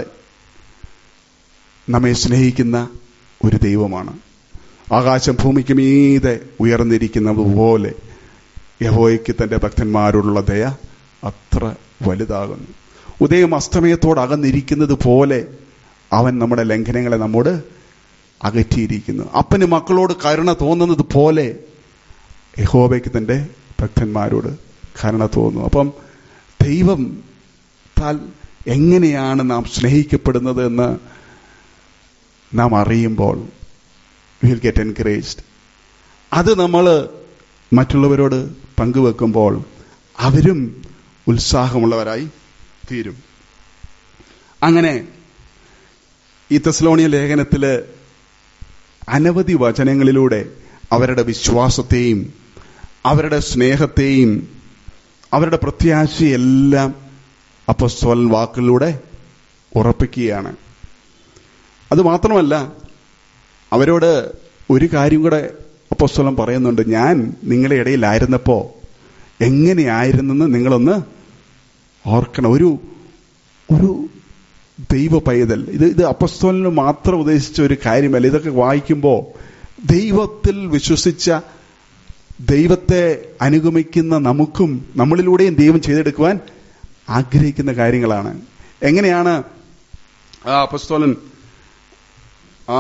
നമ്മെ സ്നേഹിക്കുന്ന ഒരു ദൈവമാണ് ആകാശം ഭൂമിക്ക് മീതെ ഉയർന്നിരിക്കുന്നത് പോലെ യഹോയ്ക്ക് തന്റെ ഭക്തന്മാരോടുള്ള ദയ അത്ര വലുതാകുന്നു ഉദയം അസ്തമയത്തോട് അകന്നിരിക്കുന്നത് പോലെ അവൻ നമ്മുടെ ലംഘനങ്ങളെ നമ്മോട് അകറ്റിയിരിക്കുന്നു അപ്പന് മക്കളോട് കരുണ തോന്നുന്നത് പോലെ യഹോബയ്ക്ക് തന്റെ ഭക്തന്മാരോട് കരുണ തോന്നുന്നു അപ്പം ദൈവം താൽ എങ്ങനെയാണ് നാം സ്നേഹിക്കപ്പെടുന്നത് എന്ന് നാം അറിയുമ്പോൾ വിൽ ഗെറ്റ് എൻകറേജ്ഡ് അത് നമ്മൾ മറ്റുള്ളവരോട് പങ്കുവെക്കുമ്പോൾ അവരും ഉത്സാഹമുള്ളവരായി തീരും അങ്ങനെ ഈ തെസ്ലോണിയ ലേഖനത്തില് അനവധി വചനങ്ങളിലൂടെ അവരുടെ വിശ്വാസത്തെയും അവരുടെ സ്നേഹത്തെയും അവരുടെ പ്രത്യാശയെല്ലാം അപ്പസ്തോലൻ വാക്കുകളിലൂടെ ഉറപ്പിക്കുകയാണ് അത് മാത്രമല്ല അവരോട് ഒരു കാര്യം കൂടെ അപ്പസ്തോലൻ പറയുന്നുണ്ട് ഞാൻ നിങ്ങളുടെ ഇടയിലായിരുന്നപ്പോ എങ്ങനെയായിരുന്നെന്ന് നിങ്ങളൊന്ന് ഓർക്കണം ഒരു ഒരു ദൈവ പൈതൽ ഇത് ഇത് അപ്പസ്തോലിന് മാത്രം ഉദ്ദേശിച്ച ഒരു കാര്യമല്ല ഇതൊക്കെ വായിക്കുമ്പോൾ ദൈവത്തിൽ വിശ്വസിച്ച ദൈവത്തെ അനുഗമിക്കുന്ന നമുക്കും നമ്മളിലൂടെയും ദൈവം ചെയ്തെടുക്കുവാൻ ആഗ്രഹിക്കുന്ന കാര്യങ്ങളാണ് എങ്ങനെയാണ് ആ അപ്പസ്തോലൻ ആ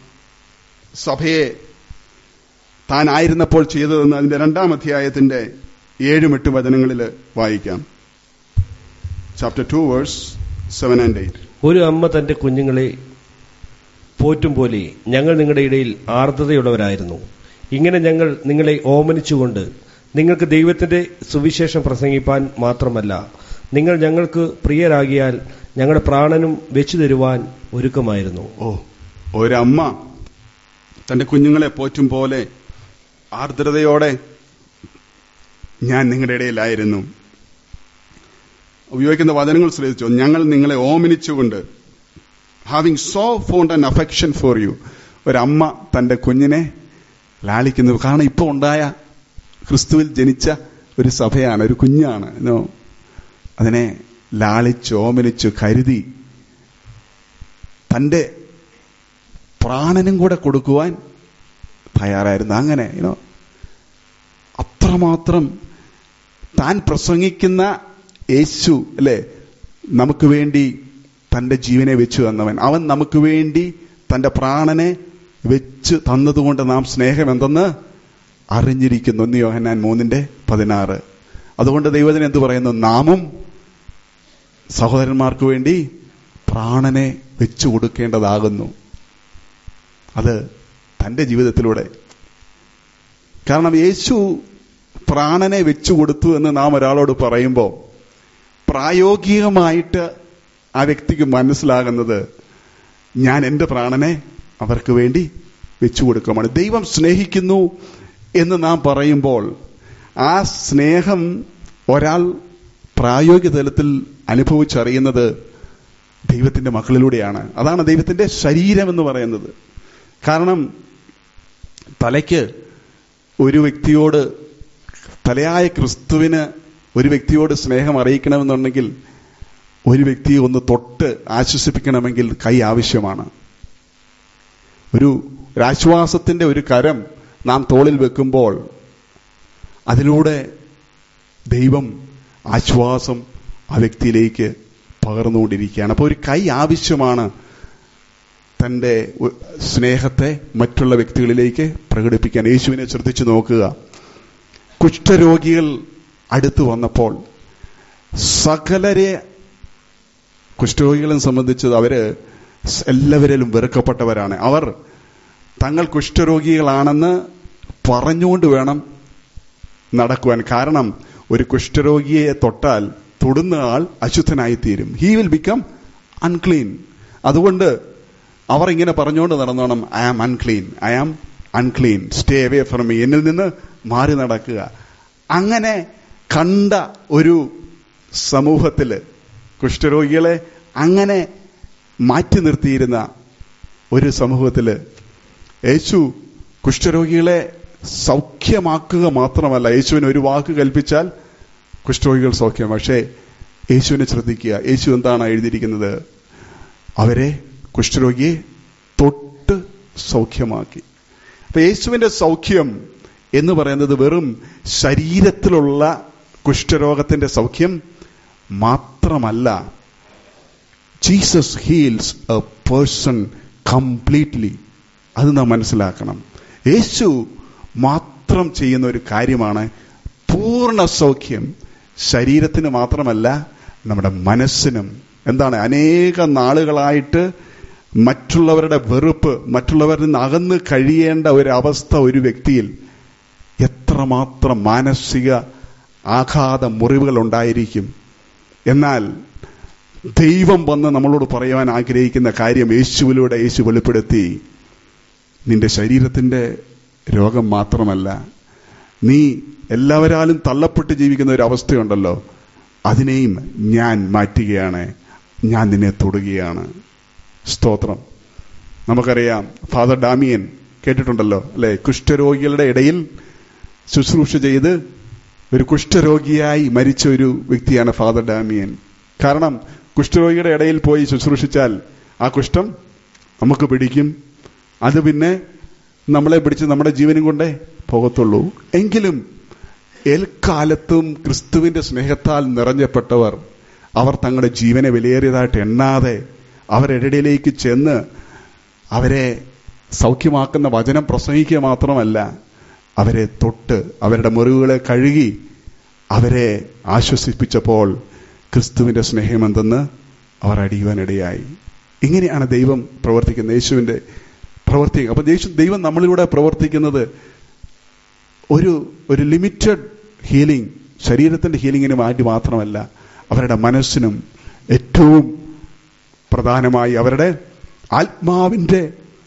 സഭയെ താൻ ആയിരുന്നപ്പോൾ ചെയ്തതെന്ന് അതിന്റെ രണ്ടാം അധ്യായത്തിന്റെ ഏഴും എട്ട് വചനങ്ങളിൽ വായിക്കാം chapter two verse seven and eight ഒരു അമ്മ തന്റെ കുഞ്ഞുങ്ങളെ പോറ്റും പോലെ ഞങ്ങൾ നിങ്ങളുടെ ഇടയിൽ ആർദ്രതയുള്ളവരായിരുന്നു ഇങ്ങനെ ഞങ്ങൾ നിങ്ങളെ ഓമനിച്ചുകൊണ്ട് നിങ്ങൾക്ക് ദൈവത്തിന്റെ സുവിശേഷം പ്രസംഗിപ്പാൻ മാത്രമല്ല നിങ്ങൾ ഞങ്ങൾക്ക് പ്രിയരാകിയാൽ ഞങ്ങളുടെ പ്രാണനും വെച്ചു തരുവാൻ ഒരുക്കമായിരുന്നു ഓ ഒരമ്മ തന്റെ കുഞ്ഞുങ്ങളെ പോറ്റും പോലെ ആർദ്രതയോടെ ഞാൻ നിങ്ങളുടെ ഇടയിലായിരുന്നു ഉപയോഗിക്കുന്ന വചനങ്ങൾ ശ്രദ്ധിച്ചോ ഞങ്ങൾ നിങ്ങളെ ഓമനിച്ചുകൊണ്ട് having so fond and affection for you ഒരമ്മ തന്റെ കുഞ്ഞിനെ ലാളിക്കുന്നു കാരണം ഇപ്പൊ ഉണ്ടായ ക്രിസ്തുവിൽ ജനിച്ച ഒരു സഭയാണ് ഒരു കുഞ്ഞാണ് നോ അതിനെ ലാളിച്ച് ഓമനിച്ചു കരുതി തന്റെ പ്രാണനും കൂടെ കൊടുക്കുവാൻ തയ്യാറായിരുന്നു അങ്ങനെ യുനോ അത്രമാത്രം താൻ പ്രസംഗിക്കുന്ന യേശു അല്ലെ നമുക്ക് വേണ്ടി തന്റെ ജീവനെ വെച്ചു തന്നവൻ അവൻ നമുക്ക് വേണ്ടി തന്റെ പ്രാണനെ വെച്ച് തന്നതുകൊണ്ട് നാം സ്നേഹം എന്തെന്ന് അറിഞ്ഞിരിക്കുന്നു എന്ന് യോഹന്നാൻ മൂന്നിന്റെ പതിനാറ് അതുകൊണ്ട് ദൈവത്തിന് എന്ത് പറയുന്നു നാമും സഹോദരന്മാർക്ക് വേണ്ടി പ്രാണനെ വെച്ചു കൊടുക്കേണ്ടതാകുന്നു അത് തന്റെ ജീവിതത്തിലൂടെ കാരണം യേശു പ്രാണനെ വെച്ചു കൊടുത്തു എന്ന് നാം ഒരാളോട് പറയുമ്പോൾ പ്രായോഗികമായിട്ട് ആ വ്യക്തിക്ക് മനസ്സിലാകുന്നത് ഞാൻ എൻ്റെ പ്രാണനെ അവർക്ക് വേണ്ടി വെച്ചു കൊടുക്കുകയാണ് ദൈവം സ്നേഹിക്കുന്നു എന്ന് നാം പറയുമ്പോൾ ആ സ്നേഹം ഒരാൾ പ്രായോഗിക തലത്തിൽ അനുഭവിച്ചറിയുന്നത് ദൈവത്തിന്റെ മക്കളിലൂടെയാണ് അതാണ് ദൈവത്തിന്റെ ശരീരം എന്ന് പറയുന്നത് കാരണം തലയ്ക്ക് ഒരു വ്യക്തിയോട് തലയായ ക്രിസ്തുവിന് ഒരു വ്യക്തിയോട് സ്നേഹം അറിയിക്കണമെന്നുണ്ടെങ്കിൽ ഒരു വ്യക്തിയെ ഒന്ന് തൊട്ട് ആശ്വസിപ്പിക്കണമെങ്കിൽ കൈ ആവശ്യമാണ് ഒരു ഒരാശ്വാസത്തിന്റെ ഒരു കരം നാം തോളിൽ വെക്കുമ്പോൾ അതിലൂടെ ദൈവം ആശ്വാസം ആ വ്യക്തിയിലേക്ക് പകർന്നുകൊണ്ടിരിക്കുകയാണ് അപ്പോൾ ഒരു കൈ ആവശ്യമാണ് തന്റെ ഉ- സ്നേഹത്തെ മറ്റുള്ള വ്യക്തികളിലേക്ക് പ്രകടിപ്പിക്കാൻ യേശുവിനെ ശ്രദ്ധിച്ചു നോക്കുക കുഷ്ഠരോഗികൾ അടുത്തു വന്നപ്പോൾ സകലരെ കുഷ്ഠരോഗികളെ സംബന്ധിച്ച് അവര് സ് എല്ലാവരിലും വെറുക്കപ്പെട്ടവരാണ് അവർ തങ്ങൾ കുഷ്ഠരോഗികളാണെന്ന് പറഞ്ഞുകൊണ്ട് വേണം നടക്കുവാൻ കാരണം ഒരു കുഷ്ഠരോഗിയെ തൊട്ടാൽ തൊടുന്ന ആൾ അശുദ്ധനായി തീരും ഹി വിൽ ബിക്കം അൺക്ലീൻ അതുകൊണ്ട് അവർ ഇങ്ങനെ പറഞ്ഞുകൊണ്ട് നടന്നോണം I am unclean I am unclean stay away from me എന്നിൽ നിന്ന് മാറി നടക്കുക അങ്ങനെ കണ്ട ഒരു സമൂഹത്തില് കുഷ്ഠരോഗികളെ അങ്ങനെ മാറ്റി നിർത്തിയിരുന്ന ഒരു സമൂഹത്തില് യേശു കുഷ്ഠരോഗികളെ സൗഖ്യമാക്കുക മാത്രമല്ല യേശുവിന് ഒരു വാക്ക് കൽപ്പിച്ചാൽ കുഷ്ഠരോഗികൾ സൗഖ്യം പക്ഷേ യേശുവിനെ ശ്രദ്ധിക്കുക യേശു എന്താണ് എഴുതിയിരിക്കുന്നത് അവരെ കുഷ്ഠരോഗിയെ തൊട്ട് സൗഖ്യമാക്കി അപ്പൊ യേശുവിന്റെ സൗഖ്യം എന്ന് പറയുന്നത് വെറും ശരീരത്തിലുള്ള കുഷ്ഠരോഗത്തിന്റെ സൗഖ്യം മാത്രമല്ല Jesus heals a person completely അത് നാം മനസ്സിലാക്കണം യേശു മാത്രം ചെയ്യുന്ന ഒരു കാര്യമാണ് പൂർണ്ണ സൗഖ്യം ശരീരത്തിന് മാത്രമല്ല നമ്മുടെ മനസ്സിനും എന്താണ് അനേക നാളുകളായിട്ട് മറ്റുള്ളവരുടെ വെറുപ്പ് മറ്റുള്ളവരിൽ നിന്ന് അകന്ന് കഴിയേണ്ട ഒരു അവസ്ഥ ഒരു വ്യക്തിയിൽ എത്രമാത്രം മാനസിക ആഘാത മുറിവുകൾ ഉണ്ടായിരിക്കും എന്നാൽ ദൈവം വന്ന് നമ്മളോട് പറയുവാൻ ആഗ്രഹിക്കുന്ന കാര്യം യേശുവിലൂടെ യേശു വെളിപ്പെടുത്തി നിന്റെ ശരീരത്തിന്റെ രോഗം മാത്രമല്ല നീ എല്ലാവരാലും തള്ളപ്പെട്ട് ജീവിക്കുന്ന ഒരു അവസ്ഥയുണ്ടല്ലോ അതിനെയും ഞാൻ മാറ്റുകയാണ് ഞാൻ നിന്നെ തൊടുകയാണ് സ്തോത്രം നമുക്കറിയാം ഫാദർ ഡാമിയൻ കേട്ടിട്ടുണ്ടല്ലോ അല്ലെ കുഷ്ഠരോഗികളുടെ ഇടയിൽ ശുശ്രൂഷ ചെയ്ത് ഒരു കുഷ്ഠരോഗിയായി മരിച്ച ഒരു വ്യക്തിയാണ് ഫാദർ ഡാമിയൻ കാരണം കുഷ്ഠരോഗിയുടെ ഇടയിൽ പോയി ശുശ്രൂഷിച്ചാൽ ആ കുഷ്ഠം നമുക്ക് പിടിക്കും അത് പിന്നെ നമ്മളെ പിടിച്ച് നമ്മുടെ ജീവനും കൊണ്ടേ പോകത്തുള്ളൂ എങ്കിലും എൽക്കാലത്തും ക്രിസ്തുവിന്റെ സ്നേഹത്താൽ നിറഞ്ഞപ്പെട്ടവർ അവർ തങ്ങളുടെ ജീവനെ വിലയേറിയതായിട്ട് എണ്ണാതെ അവരിടയിലേക്ക് ചെന്ന് അവരെ സൗഖ്യമാക്കുന്ന വചനം പ്രസംഗിക്കുക മാത്രമല്ല അവരെ തൊട്ട് അവരുടെ മുറിവുകളെ കഴുകി അവരെ ആശ്വസിപ്പിച്ചപ്പോൾ ക്രിസ്തുവിന്റെ സ്നേഹം എന്തെന്ന് അവർ അടിയുവാനിടയായി ഇങ്ങനെയാണ് ദൈവം പ്രവർത്തിക്കുന്നത് യേശുവിന്റെ പ്രവർത്തി അപ്പൊ യേശു ദൈവം നമ്മളിലൂടെ പ്രവർത്തിക്കുന്നത് ഒരു ഒരു ലിമിറ്റഡ് ഹീലിംഗ് ശരീരത്തിന്റെ ഹീലിംഗിന് വേണ്ടി മാത്രമല്ല അവരുടെ മനസ്സിനും ഏറ്റവും പ്രധാനമായി അവരുടെ ആത്മാവിന്റെ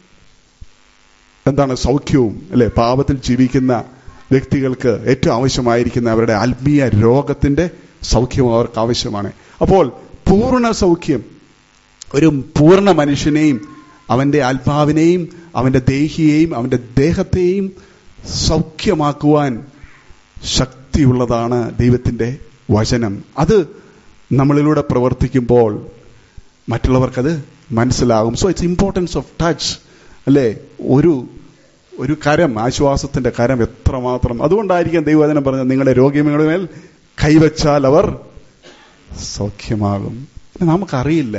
എന്താണ് സൗഖ്യവും അല്ലെ പാപത്തിൽ ജീവിക്കുന്ന വ്യക്തികൾക്ക് ഏറ്റവും ആവശ്യമായിരിക്കുന്ന അവരുടെ ആത്മീയ രോഗത്തിന്റെ സൗഖ്യവും അവർക്ക് ആവശ്യമാണ് അപ്പോൾ പൂർണ്ണ സൗഖ്യം ഒരു പൂർണ്ണ മനുഷ്യനെയും അവന്റെ ആത്മാവിനെയും അവന്റെ ദേഹിയെയും അവന്റെ ദേഹത്തെയും സൗഖ്യമാക്കുവാൻ ശക്തിയുള്ളതാണ് ദൈവത്തിന്റെ വചനം അത് നമ്മളിലൂടെ പ്രവർത്തിക്കുമ്പോൾ മറ്റുള്ളവർക്കത് മനസ്സിലാകും so it's importance of touch അല്ലേ ഒരു ഒരു കരം ആശ്വാസത്തിന്റെ കരം എത്രമാത്രം അതുകൊണ്ടായിരിക്കും ദൈവവചനം പറഞ്ഞത് നിങ്ങളുടെ രോഗികളുടെ മേൽ കൈവച്ചാൽ അവർ സൗഖ്യമാകും നമുക്കറിയില്ല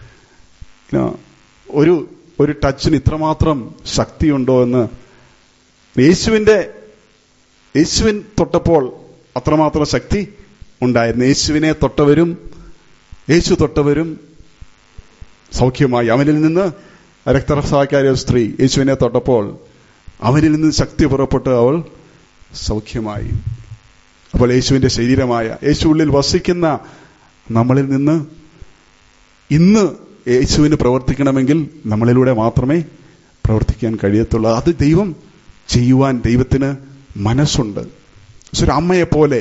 ഒരു ഒരു ടച്ചിന് ഇത്രമാത്രം ശക്തിയുണ്ടോ എന്ന് യേശുവിന്റെ യേശുവിൻ തൊട്ടപ്പോൾ അത്രമാത്രം ശക്തി ഉണ്ടായിരുന്നു യേശുവിനെ തൊട്ടവരും യേശു തൊട്ടവരും സൗഖ്യമായി അവനിൽ നിന്ന് രക്തരസാക്കാരിയ സ്ത്രീ യേശുവിനെ തൊട്ടപ്പോൾ അവനിൽ നിന്ന് ശക്തി പുറപ്പെട്ട് അവൾ സൗഖ്യമായി അപ്പോൾ യേശുവിന്റെ ശരീരമായ യേശു ഉള്ളിൽ വസിക്കുന്ന നമ്മളിൽ നിന്ന് ഇന്ന് യേശുവിന് പ്രവർത്തിക്കണമെങ്കിൽ നമ്മളിലൂടെ മാത്രമേ പ്രവർത്തിക്കാൻ കഴിയത്തുള്ളൂ അത് ദൈവം ചെയ്യുവാൻ ദൈവത്തിന് മനസ്സുണ്ട് ഒരു അമ്മയെ പോലെ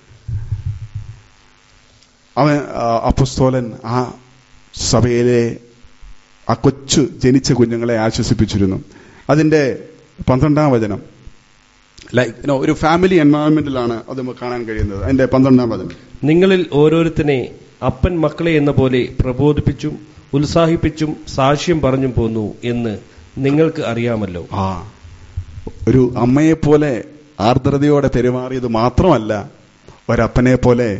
അവൻ അപ്പസ്തോലൻ ആ സഭയിലെ ആ കൊച്ചു ജനിച്ച കുഞ്ഞുങ്ങളെ ആശ്വസിപ്പിച്ചിരുന്നു അതിന്റെ പന്ത്രണ്ടാം വചനം ലൈക്ക് ഒരു ഫാമിലി എൻവയോൺമെന്റിലാണ് അത് നമുക്ക് കാണാൻ കഴിയുന്നത് അതിന്റെ പന്ത്രണ്ടാം പദം നിങ്ങളിൽ ഓരോരുത്തനെ അപ്പൻ മക്കളെ എന്ന പോലെ പ്രബോധിപ്പിച്ചും ഉത്സാഹിപ്പിച്ചും സാക്ഷ്യം പറഞ്ഞും പോന്നു എന്ന് നിങ്ങൾക്ക് അറിയാമല്ലോ ആ ഒരു അമ്മയെ പോലെ ആർദ്രതയോടെ പെരുമാറിയത് മാത്രമല്ല ഒരപ്പനെ പോലെ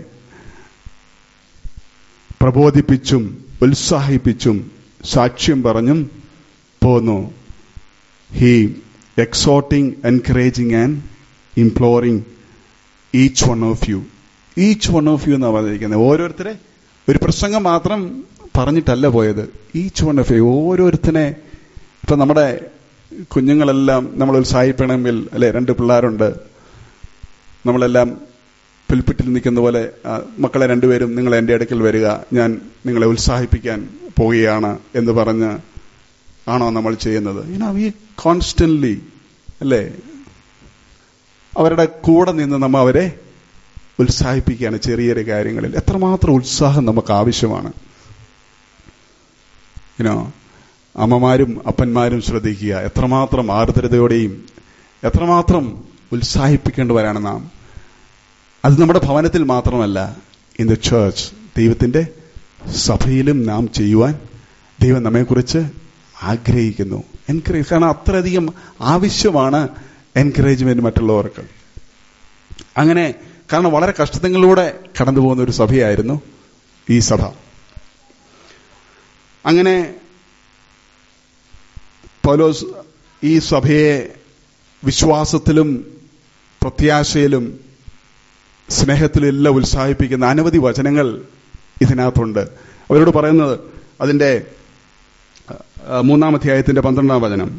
പ്രബോധിപ്പിച്ചും ഉത്സാഹിപ്പിച്ചും സാക്ഷ്യം പറഞ്ഞും പോന്നു he exhorting encouraging and imploring each one of you each one of you എന്നാണ് പറഞ്ഞിരിക്കുന്നത് ഓരോരുത്തരെ ഒരു പ്രസംഗം മാത്രം പറഞ്ഞിട്ടല്ല പോയത് ഈച്ച് വൺ ഓഫ് യു ഓരോരുത്തനെ ഇപ്പൊ നമ്മുടെ കുഞ്ഞുങ്ങളെല്ലാം നമ്മൾ ഉത്സാഹിപ്പിക്കണമെങ്കിൽ അല്ലെ രണ്ട് പിള്ളേരുണ്ട് നമ്മളെല്ലാം പുൽപ്പിറ്റിൽ നിൽക്കുന്ന പോലെ ആ, മക്കളെ രണ്ടുപേരും നിങ്ങൾ എൻ്റെ അടുക്കൽ വരിക ഞാൻ നിങ്ങളെ ഉത്സാഹിപ്പിക്കാൻ പോവുകയാണ് എന്ന് പറഞ്ഞ് ആണോ നമ്മൾ ചെയ്യുന്നത് യുനോ വി കോൺസ്റ്റന്റ്ലി അല്ലേ അവരുടെ കൂടെ നിന്ന് നമ്മൾ അവരെ ഉത്സാഹിപ്പിക്കുകയാണ് ചെറിയ ചെറിയ കാര്യങ്ങളിൽ എത്രമാത്രം ഉത്സാഹം നമുക്ക് ആവശ്യമാണ് യുനോ അമ്മമാരും അപ്പന്മാരും ശ്രദ്ധിക്കുക എത്രമാത്രം ആർദ്രതയോടെയും എത്രമാത്രം ഉത്സാഹിപ്പിക്കേണ്ടവരാണ് നാം അത് നമ്മുടെ ഭവനത്തിൽ മാത്രമല്ല ഇൻ ദ ചേർച്ച് ദൈവത്തിന്റെ സഭയിലും നാം ചെയ്യുവാൻ ദൈവം നമ്മെക്കുറിച്ച് ആഗ്രഹിക്കുന്നു എൻകറേജ് കാരണം അത്രയധികം ആവശ്യമാണ് എൻകറേജ്മെന്റ് മറ്റുള്ളവർക്ക് അങ്ങനെ കാരണം വളരെ കഷ്ടങ്ങളിലൂടെ കടന്നു പോകുന്ന ഒരു സഭയായിരുന്നു ഈ സഭ അങ്ങനെ പൗലോസ് ഈ സഭയെ വിശ്വാസത്തിലും പ്രത്യാശയിലും സ്നേഹത്തിലും എല്ലാം ഉത്സാഹിപ്പിക്കുന്ന അനവധി വചനങ്ങൾ ഇതിനകത്തുണ്ട് അവരോട് പറയുന്നത് അതിന്റെ ആ, മൂന്നാം അധ്യായത്തിന്റെ പന്ത്രണ്ടാം വചനം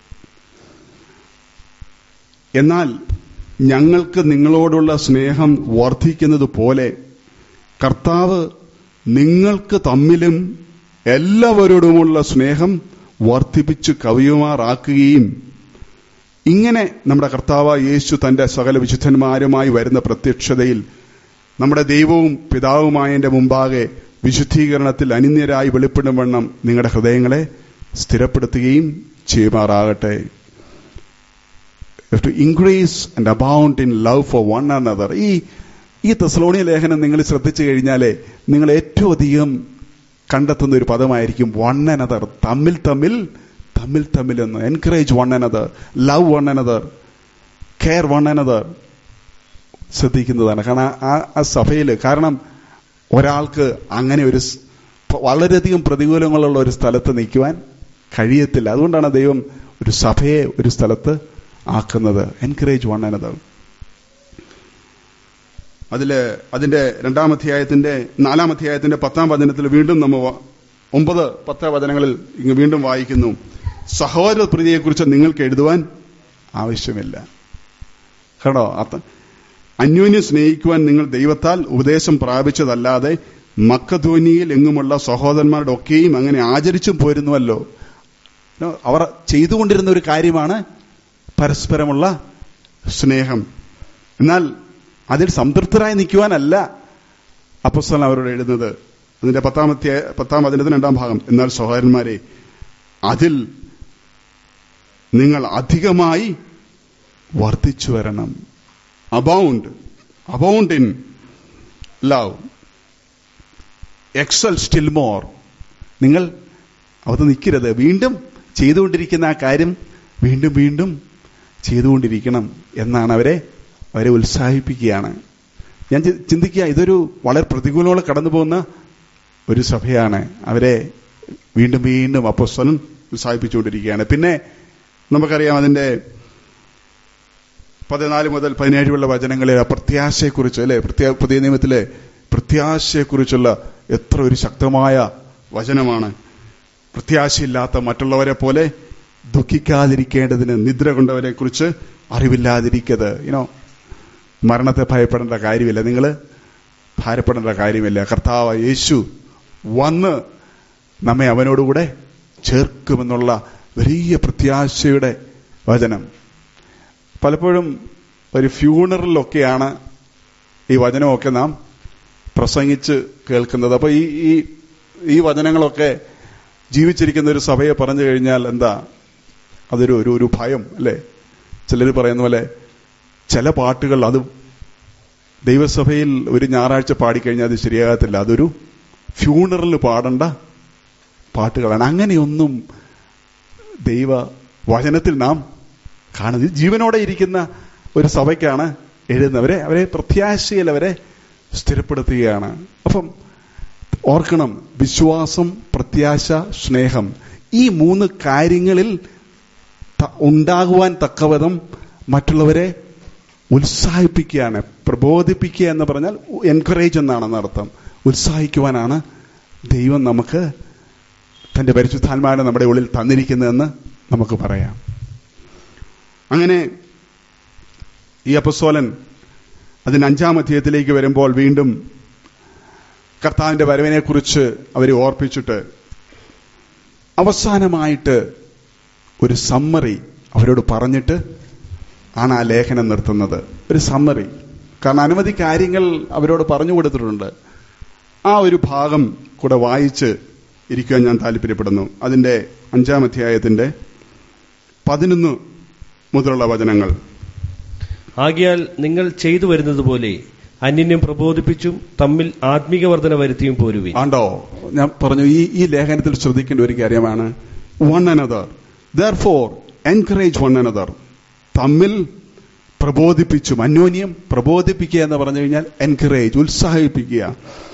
എന്നാൽ ഞങ്ങൾക്ക് നിങ്ങളോടുള്ള സ്നേഹം വർദ്ധിക്കുന്നത് പോലെ കർത്താവ് നിങ്ങൾക്ക് തമ്മിലും എല്ലാവരോടുമുള്ള സ്നേഹം വർദ്ധിപ്പിച്ചു കവിയുമാറാക്കുകയും ഇങ്ങനെ നമ്മുടെ കർത്താവ് യേശു തന്റെ സകല വിശുദ്ധന്മാരുമായി വരുന്ന പ്രത്യക്ഷതയിൽ നമ്മുടെ ദൈവവും പിതാവുമായതിന്റെ മുമ്പാകെ വിശുദ്ധീകരണത്തിൽ അനിന്യരായി വെളിപ്പെടും വണ്ണം നിങ്ങളുടെ ഹൃദയങ്ങളെ സ്ഥിരപ്പെടുത്തുകയും ചെയ്യുമാറാകട്ടെ to increase and abound in love for one another ഈ ഈ തെസലോണിയ ലേഖനം നിങ്ങൾ ശ്രദ്ധിച്ചു കഴിഞ്ഞാലേ നിങ്ങൾ ഏറ്റവും അധികം കണ്ടെത്തുന്ന ഒരു പദമായിരിക്കും വൺ അനദർ തമ്മിൽ തമ്മിൽ തമ്മിൽ തമ്മിൽ എന്ന് encourage one another love one another care one another ശ്രദ്ധിക്കുന്നതാണ് കാരണം ആ ആ സഭയിൽ കാരണം ഒരാൾക്ക് അങ്ങനെ ഒരു സ്- വളരെയധികം പ്രതികൂലങ്ങളുള്ള ഒരു സ്ഥലത്ത് നിൽക്കുവാൻ കഴിയത്തില്ല അതുകൊണ്ടാണ് ദൈവം ഒരു സഭയെ ഒരു സ്ഥലത്ത് ആക്കുന്നത് എൻകറേജ് വൺ അനദർ അതില് അതിന്റെ രണ്ടാം അധ്യായത്തിന്റെ നാലാം അധ്യായത്തിന്റെ പത്താം വചനത്തിൽ വീണ്ടും നമ്മ വ- ഒമ്പത് പത്ത് വചനങ്ങളിൽ ഇങ്ങ് വീണ്ടും വായിക്കുന്നു സഹോദര പ്രീതിയെക്കുറിച്ച് നിങ്ങൾക്ക് എഴുതുവാൻ ആവശ്യമില്ല കേട്ടോ അത്ത അന്യോന്യം സ്നേഹിക്കുവാൻ നിങ്ങൾ ദൈവത്താൽ ഉപദേശം പ്രാപിച്ചതല്ലാതെ മക്കധോനിയിൽ എങ്ങുമുള്ള സഹോദരന്മാരുടെ ഒക്കെയും അങ്ങനെ ആചരിച്ചും പോരുന്നുവല്ലോ No, അവർ ചെയ്തുകൊണ്ടിരുന്ന ഒരു കാര്യമാണ് പരസ്പരമുള്ള സ്നേഹം എന്നാൽ അതിൽ സംതൃപ്തരായി നിൽക്കുവാനല്ല അപ്പസ്തലൻ അവരോട് എഴുതുന്നത് അതിന്റെ പത്താമത്തെ പത്താം അതിന്റെ രണ്ടാം ഭാഗം എന്നാൽ സഹോദരന്മാരെ അതിൽ നിങ്ങൾ അധികമായി വർദ്ധിച്ചു വരണം abound abound in love excel still more നിങ്ങൾ അവിടെ നിൽക്കരുത് വീണ്ടും ചെയ്തുകൊണ്ടിരിക്കുന്ന ആ കാര്യം വീണ്ടും വീണ്ടും ചെയ്തുകൊണ്ടിരിക്കണം എന്നാണ് അവരെ അവരെ ഉത്സാഹിപ്പിക്കുകയാണ് ഞാൻ ചി- ചിന്തിക്കുക ഇതൊരു വളരെ പ്രതികൂലത്തോടെ കടന്നു പോകുന്ന ഒരു സഭയാണ് അവരെ വീണ്ടും വീണ്ടും അപ്പോസ്തലൻ ഉത്സാഹിപ്പിച്ചുകൊണ്ടിരിക്കുകയാണ് പിന്നെ നമുക്കറിയാം അതിന്റെ പതിനാല് മുതൽ പതിനേഴുള്ള വചനങ്ങളിൽ ആ പ്രത്യാശയെക്കുറിച്ച് അല്ലെ പ്രത്യാ പുതിയ നിയമത്തിലെ പ്രത്യാശയെക്കുറിച്ചുള്ള എത്ര ഒരു ശക്തമായ വചനമാണ് പ്രത്യാശയില്ലാത്ത മറ്റുള്ളവരെ പോലെ ദുഃഖിക്കാതിരിക്കേണ്ടതിന് നിദ്ര കൊണ്ടവരെ കുറിച്ച് അറിവില്ലാതിരിക്കത് യുനോ മരണത്തെ ഭയപ്പെടേണ്ട കാര്യമില്ല നിങ്ങൾ ഭാരപ്പെടേണ്ട കാര്യമില്ല കർത്താവ് യേശു വന്ന് നമ്മെ അവനോടുകൂടെ ചേർക്കുമെന്നുള്ള വലിയ പ്രത്യാശയുടെ വചനം പലപ്പോഴും ഒരു ഫ്യൂണറലിലൊക്കെയാണ് ഈ വചനമൊക്കെ നാം പ്രസംഗിച്ച് കേൾക്കുന്നത് അപ്പൊ ഈ ഈ ഈ വചനങ്ങളൊക്കെ ജീവിച്ചിരിക്കുന്ന ഒരു സഭയെ പറഞ്ഞു കഴിഞ്ഞാൽ എന്താ അതൊരു ഒരു ഒരു ഭയം അല്ലേ ചിലർ പറയുന്ന പോലെ ചില പാട്ടുകൾ അത് ദൈവസഭയിൽ ഒരു ഞായറാഴ്ച പാടിക്കഴിഞ്ഞാൽ അത് ശരിയാകത്തില്ല അതൊരു ഫ്യൂണറലിൽ പാടേണ്ട പാട്ടുകളാണ് അങ്ങനെയൊന്നും ദൈവ വചനത്തിൽ നാം കാണുന്നത് ജീവനോടെ ഇരിക്കുന്ന ഒരു സഭയ്ക്കാണ് എഴുതുന്നവരെ അവരെ പ്രത്യാശയിൽ അവരെ സ്ഥിരപ്പെടുത്തുകയാണ് അപ്പം ഓർക്കണം വിശ്വാസം പ്രത്യാശ സ്നേഹം ഈ മൂന്ന് കാര്യങ്ങളിൽ ത- ഉണ്ടാകുവാൻ തക്കവിധം മറ്റുള്ളവരെ ഉത്സാഹിപ്പിക്കുകയാണ് പ്രബോധിപ്പിക്കുക എന്ന് പറഞ്ഞാൽ എൻകറേജ് എന്നാണ് അർത്ഥം ഉത്സാഹിക്കുവാനാണ് ദൈവം നമുക്ക് തന്റെ പരിശുദ്ധാത്മാവിനെ നമ്മുടെ ഉള്ളിൽ തന്നിരിക്കുന്നതെന്ന് നമുക്ക് പറയാം അങ്ങനെ ഈ അപ്പസ്തോലൻ അതിന് അഞ്ചാം അധ്യായത്തിലേക്ക് വരുമ്പോൾ വീണ്ടും കർത്താവിന്റെ വരവിനെക്കുറിച്ച് അവരെ ഓർപ്പിച്ചിട്ട് അവസാനമായിട്ട് ഒരു സമ്മറി അവരോട് പറഞ്ഞിട്ട് ആണ് ആ ലേഖനം നിർത്തുന്നത് ഒരു സമ്മറി കാരണം അനവധി കാര്യങ്ങൾ അവരോട് പറഞ്ഞു കൊടുത്തിട്ടുണ്ട് ആ ഒരു ഭാഗം കൂടെ വായിച്ച് ഇരിക്കുവാൻ ഞാൻ താല്പര്യപ്പെടുന്നു അതിന്റെ അഞ്ചാം അധ്യായത്തിന്റെ പതിനൊന്ന് മുതലുള്ള വചനങ്ങൾ ആകിയാൽ നിങ്ങൾ ചെയ്തു വരുന്നത് പോലെ അന്യനും പ്രബോധിപ്പിച്ചും തമ്മിൽ ആത്മീക വർധന വരുത്തിയും പോരുവിൻ ആണ്ടോ ഞാൻ പറഞ്ഞു ഈ ഈ ലേഖനത്തിൽ ശ്രദ്ധിക്കേണ്ട ഒരു കാര്യമാണ് one another therefore encourage one another തമ്മിൽ പ്രബോധിപ്പിച്ചും അന്യോന്യം പ്രബോധിപ്പിക്കുക എന്ന് പറഞ്ഞു കഴിഞ്ഞാൽ എൻകറേജ് ഉത്സാഹിപ്പിക്കുക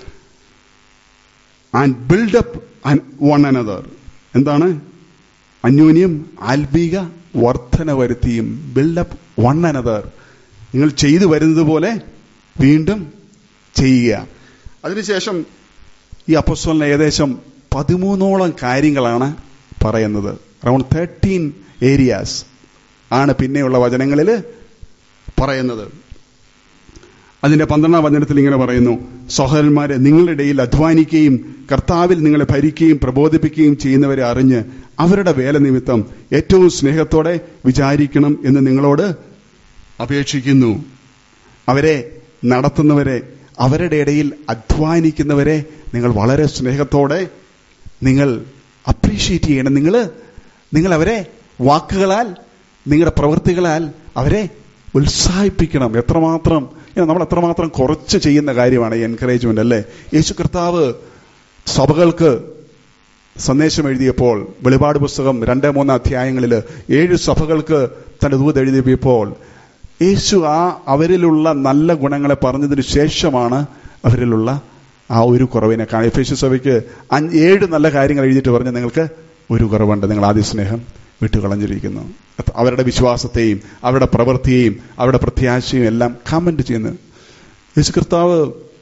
ആൻഡ് ബിൽഡപ്പ് വൺ അനദർ എന്താണ് അന്യോന്യം ആത്മീക വർധന വരുത്തിയും ബിൽഡപ്പ് വൺ അനദർ നിങ്ങൾ ചെയ്തു വരുന്നത് പോലെ വീണ്ടും ചെയ്യുക അതിനുശേഷം ഈ അപ്പസ്വലിന് ഏകദേശം പതിമൂന്നോളം കാര്യങ്ങളാണ് പറയുന്നത് അറൌണ്ട് തേർട്ടീൻ ഏരിയാസ് ആണ് പിന്നെയുള്ള വചനങ്ങളിൽ പറയുന്നത് അതിന്റെ പന്ത്രണ്ടാം വചനത്തിൽ ഇങ്ങനെ പറയുന്നു സഹോദരന്മാരെ നിങ്ങളുടെ ഇടയിൽ അധ്വാനിക്കുകയും കർത്താവിൽ നിങ്ങളെ ഭരിക്കുകയും പ്രബോധിപ്പിക്കുകയും ചെയ്യുന്നവരെ അറിഞ്ഞ് അവരുടെ വേല നിമിത്തം ഏറ്റവും സ്നേഹത്തോടെ വിചാരിക്കണം എന്ന് നിങ്ങളോട് അപേക്ഷിക്കുന്നു അവരെ നടത്തുന്നവരെ അവരുടെ ഇടയിൽ അധ്വാനിക്കുന്നവരെ നിങ്ങൾ വളരെ സ്നേഹത്തോടെ നിങ്ങൾ അപ്രീഷിയേറ്റ് ചെയ്യണം നിങ്ങൾ നിങ്ങൾ അവരെ വാക്കുകളാൽ നിങ്ങളുടെ പ്രവൃത്തികളാൽ അവരെ ഉത്സാഹിപ്പിക്കണം എത്രമാത്രം you know, നമ്മൾ എത്രമാത്രം കുറച്ച് ചെയ്യുന്ന കാര്യമാണ് ഈ എൻകറേജ്മെന്റ് അല്ലേ യേശു കർത്താവ് സഭകൾക്ക് സന്ദേശം എഴുതിയപ്പോൾ വെളിപാട് പുസ്തകം രണ്ട് മൂന്ന് അധ്യായങ്ങളിൽ ഏഴ് സഭകൾക്ക് തന്റെ ദൂത് എഴുതിയപ്പോൾ യേശു ആ അവരിലുള്ള നല്ല ഗുണങ്ങളെ പറഞ്ഞതിന് ശേഷമാണ് അവരിലുള്ള ആ ഒരു കുറവിനെ കാണാം എഫേസ്യ സഭയ്ക്ക് അഞ്ച് ഏഴ് നല്ല കാര്യങ്ങൾ എഴുതിയിട്ട് പറഞ്ഞ് നിങ്ങൾക്ക് ഒരു കുറവുണ്ട് നിങ്ങൾ ആദ്യ സ്നേഹം വിട്ടുകളഞ്ഞിരിക്കുന്നു അത് അവരുടെ വിശ്വാസത്തെയും അവരുടെ പ്രവൃത്തിയെയും അവരുടെ പ്രത്യാശയും എല്ലാം കമന്റ് ചെയ്യുന്നു യേശു കർത്താവ്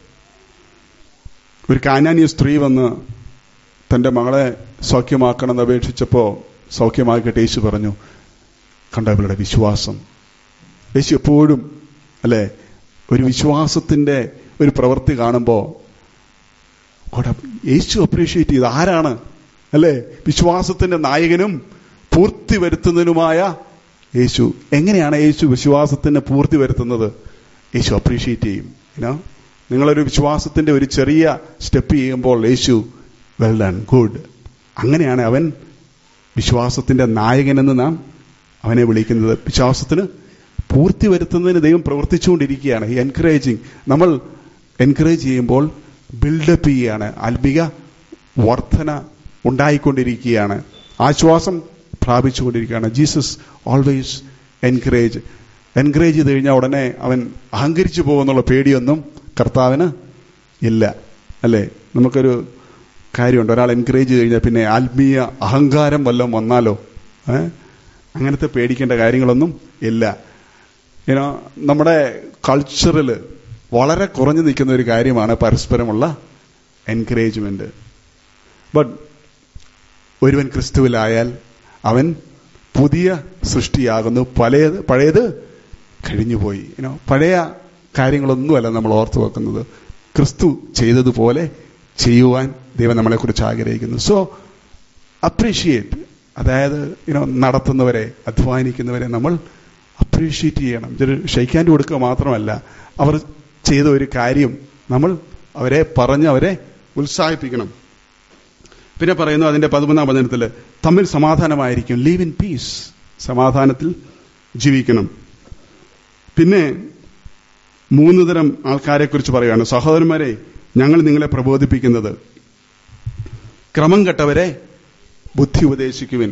ഒരു കാനാനിയ സ്ത്രീ വന്ന് തന്റെ മകളെ സൗഖ്യമാക്കണമെന്ന് അപേക്ഷിച്ചപ്പോ സൗഖ്യമാക്കിയിട്ട് യേശു പറഞ്ഞു കണ്ട ഇവളുടെ വിശ്വാസം യേശു എപ്പോഴും അല്ലെ ഒരു വിശ്വാസത്തിന്റെ ഒരു പ്രവൃത്തി കാണുമ്പോ God, യേശു അപ്രീഷിയേറ്റ് ചെയ്ത് ആരാണ് അല്ലെ വിശ്വാസത്തിന്റെ നായകനും പൂർത്തി വരുത്തുന്നതിനുമായ യേശു എങ്ങനെയാണ് യേശു വിശ്വാസത്തിന് പൂർത്തി വരുത്തുന്നത് യേശു അപ്രീഷിയേറ്റ് ചെയ്യും ഇനോ നിങ്ങളൊരു വിശ്വാസത്തിന്റെ ഒരു ചെറിയ സ്റ്റെപ്പ് ചെയ്യുമ്പോൾ യേശു വെൽ ഡൺ ഗുഡ് അങ്ങനെയാണ് അവൻ വിശ്വാസത്തിന്റെ നായകനെന്ന് നാം അവനെ വിളിക്കുന്നത് വിശ്വാസത്തിന് പൂർത്തി വരുത്തുന്നതിന് ദൈവം പ്രവർത്തിച്ചുകൊണ്ടിരിക്കുകയാണ് ഈ എൻകറേജിങ് നമ്മൾ എൻകറേജ് ചെയ്യുമ്പോൾ ബിൽഡപ്പ് ചെയ്യുകയാണ് ആത്മിക വർധന ഉണ്ടായിക്കൊണ്ടിരിക്കുകയാണ് ആശ്വാസം പ്രാപിച്ചുകൊണ്ടിരിക്കുകയാണ് ജീസസ് ഓൾവേസ് എൻകറേജ് എൻകറേജ് ചെയ്ത് കഴിഞ്ഞാൽ ഉടനെ അവൻ അഹങ്കരിച്ചു പോകുന്നുള്ള പേടിയൊന്നും കർത്താവിന് ഇല്ല അല്ലേ നമുക്കൊരു കാര്യമുണ്ട് ഒരാൾ എൻകറേജ് ചെയ്ത് കഴിഞ്ഞാൽ പിന്നെ ആത്മീയ അഹങ്കാരം വല്ലതും വന്നാലോ ഏ? അങ്ങനത്തെ പേടിക്കേണ്ട കാര്യങ്ങളൊന്നും ഇല്ല ഏനോ നമ്മുടെ കൾച്ചറിൽ വളരെ കുറഞ്ഞു നിൽക്കുന്ന ഒരു കാര്യമാണ് പരസ്പരമുള്ള എൻകറേജ്മെന്റ് ബട്ട് ഒരുവൻ ക്രിസ്തുവിലായാൽ അവൻ പുതിയ സൃഷ്ടിയാകുന്നു പഴയത് പഴയത് കഴിഞ്ഞുപോയി യുനോ പഴയ കാര്യങ്ങളൊന്നുമല്ല നമ്മൾ ഓർത്തു വെക്കുന്നത് ക്രിസ്തു ചെയ്തതുപോലെ ചെയ്യുവാൻ ദൈവം നമ്മളെക്കുറിച്ച് ആഗ്രഹിക്കുന്നു സോ അപ്രീഷിയേറ്റ് അതായത് യുനോ നടത്തുന്നവരെ അധ്വാനിക്കുന്നവരെ നമ്മൾ അപ്രീഷിയേറ്റ് ചെയ്യണം ഇതൊരു ഷെയ്ക്കാൻ്റെ കൊടുക്കുക മാത്രമല്ല അവർ ചെയ്ത ഒരു കാര്യം നമ്മൾ അവരെ പറഞ്ഞ് അവരെ ഉത്സാഹിപ്പിക്കണം പിന്നെ പറയുന്നു അതിന്റെ പതിമൂന്നാം വചനത്തിൽ തമ്മിൽ സമാധാനമായിരിക്കും ലീവ് ഇൻ പീസ് സമാധാനത്തിൽ ജീവിക്കണം പിന്നെ മൂന്ന് തരം ആൾക്കാരെ കുറിച്ച് പറയുകയാണ് സഹോദരന്മാരെ ഞങ്ങൾ നിങ്ങളെ പ്രബോധിപ്പിക്കുന്നത് ക്രമം കെട്ടവരെ ബുദ്ധി ഉപദേശിക്കുവിൻ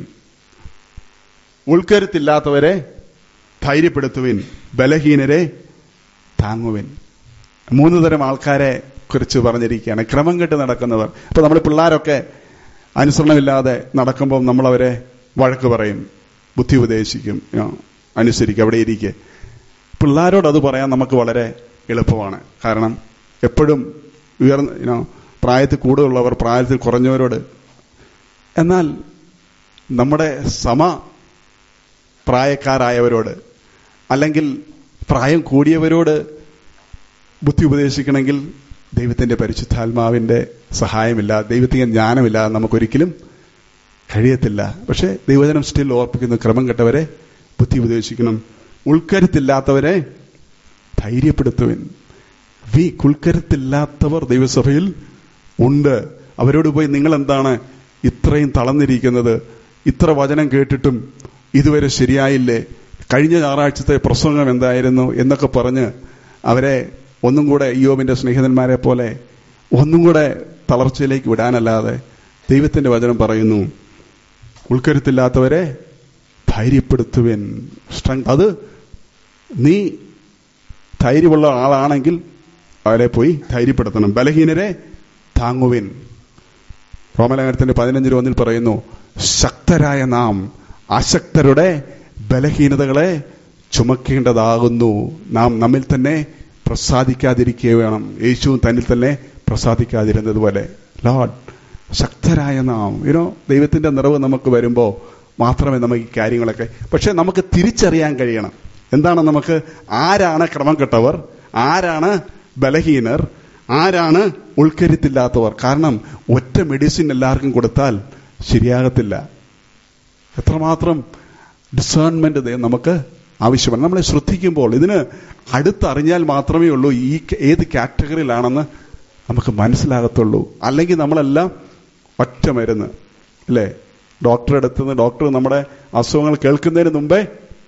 ഉൾക്കരുത്തില്ലാത്തവരെ ധൈര്യപ്പെടുത്തുവിൻ ബലഹീനരെ താങ്ങുവിൻ മൂന്ന് തരം ആൾക്കാരെ കുറിച്ച് പറഞ്ഞിരിക്കുകയാണ് ക്രമം കെട്ട് നടക്കുന്നവർ ഇപ്പൊ നമ്മൾ പിള്ളേരൊക്കെ അനുസരണമില്ലാതെ നടക്കുമ്പോൾ നമ്മൾ അവരെ വഴക്ക് പറയും ബുദ്ധി ഉപദേശിക്കും ആ, അനുസരിക്കും അവിടെ ഇരിക്കെ പിള്ളേരോട് അത് പറയാൻ നമുക്ക് വളരെ എളുപ്പമാണ് കാരണം എപ്പോഴും ഉയർന്ന you know, പ്രായത്തിൽ കൂടുതലുള്ളവർ പ്രായത്തിൽ കുറഞ്ഞവരോട് എന്നാൽ നമ്മുടെ സമ പ്രായക്കാരായവരോട് അല്ലെങ്കിൽ പ്രായം കൂടിയവരോട് ബുദ്ധി ഉപദേശിക്കണമെങ്കിൽ ദൈവത്തിന്റെ പരിശുദ്ധാത്മാവിന്റെ സഹായമില്ല ദൈവത്തിന്റെ ജ്ഞാനമില്ലാതെ നമുക്കൊരിക്കലും കഴിയത്തില്ല പക്ഷെ ദൈവജനം സ്റ്റിൽ ഓർപ്പിക്കുന്ന ക്രമം കെട്ടവരെ ബുദ്ധി ഉപദേശിക്കണം ഉൾക്കരുത്തില്ലാത്തവരെ ധൈര്യപ്പെടുത്തുവിൻ വി ഉൾക്കരുത്തില്ലാത്തവർ ദൈവസഭയിൽ ഉണ്ട് അവരോട് പോയി നിങ്ങൾ എന്താണ് ഇത്രയും തളർന്നിരിക്കുന്നത് ഇത്ര വചനം കേട്ടിട്ടും ഇതുവരെ ശരിയായില്ലേ കഴിഞ്ഞ ഞായറാഴ്ചത്തെ പ്രസംഗം എന്തായിരുന്നു എന്നൊക്കെ പറഞ്ഞ് അവരെ ഒന്നും കൂടെ യോബിന്റെ സ്നേഹിതന്മാരെ പോലെ ഒന്നും കൂടെ തളർച്ചയിലേക്ക് വിടാനല്ലാതെ ദൈവത്തിന്റെ വചനം പറയുന്നു ഉൾക്കരുത്തില്ലാത്തവരെ ധൈര്യപ്പെടുത്തുവൻ സ്ട്രെങ്ത് അത് നീ ധൈര്യമുള്ള ആളാണെങ്കിൽ അവരെ പോയി ധൈര്യപ്പെടുത്തണം ബലഹീനരെ താങ്ങുവിൻ റോമലേഖനത്തിന്റെ പതിനഞ്ചിൽ ഒന്നിൽ പറയുന്നു ശക്തരായ നാം അശക്തരുടെ ബലഹീനതകളെ ചുമക്കേണ്ടതാകുന്നു നാം നമ്മിൽ തന്നെ പ്രസാദിക്കാതിരിക്കുക വേണം യേശുവും തന്നിൽ തന്നെ പ്രസാദിക്കാതിരുന്നതുപോലെ ലോഡ് ശക്തരായ നാം യുനോ ദൈവത്തിന്റെ നിറവ് നമുക്ക് വരുമ്പോൾ മാത്രമേ നമുക്ക് ഈ കാര്യങ്ങളൊക്കെ പക്ഷെ നമുക്ക് തിരിച്ചറിയാൻ കഴിയണം എന്താണ് നമുക്ക് ആരാണ് ക്രമം കെട്ടവർ ആരാണ് ബലഹീനർ ആരാണ് ഉൾക്കരുത്തില്ലാത്തവർ കാരണം ഒറ്റ മെഡിസിൻ എല്ലാവർക്കും കൊടുത്താൽ ശരിയാകത്തില്ല എത്രമാത്രം ഡിസേൺമെന്റ് ദൈവം നമുക്ക് ആവശ്യമാണ് നമ്മളെ ശ്രദ്ധിക്കുമ്പോൾ ഇതിന് അടുത്തറിഞ്ഞാൽ മാത്രമേ ഉള്ളൂ ഈ ഏത് കാറ്റഗറിയിലാണെന്ന് നമുക്ക് മനസ്സിലാകത്തുള്ളൂ അല്ലെങ്കിൽ നമ്മളെല്ലാം ഒറ്റ മരുന്ന് അല്ലേ ഡോക്ടറെ അടുത്ത് നിന്ന് ഡോക്ടർ നമ്മുടെ അസുഖങ്ങൾ കേൾക്കുന്നതിന് മുമ്പേ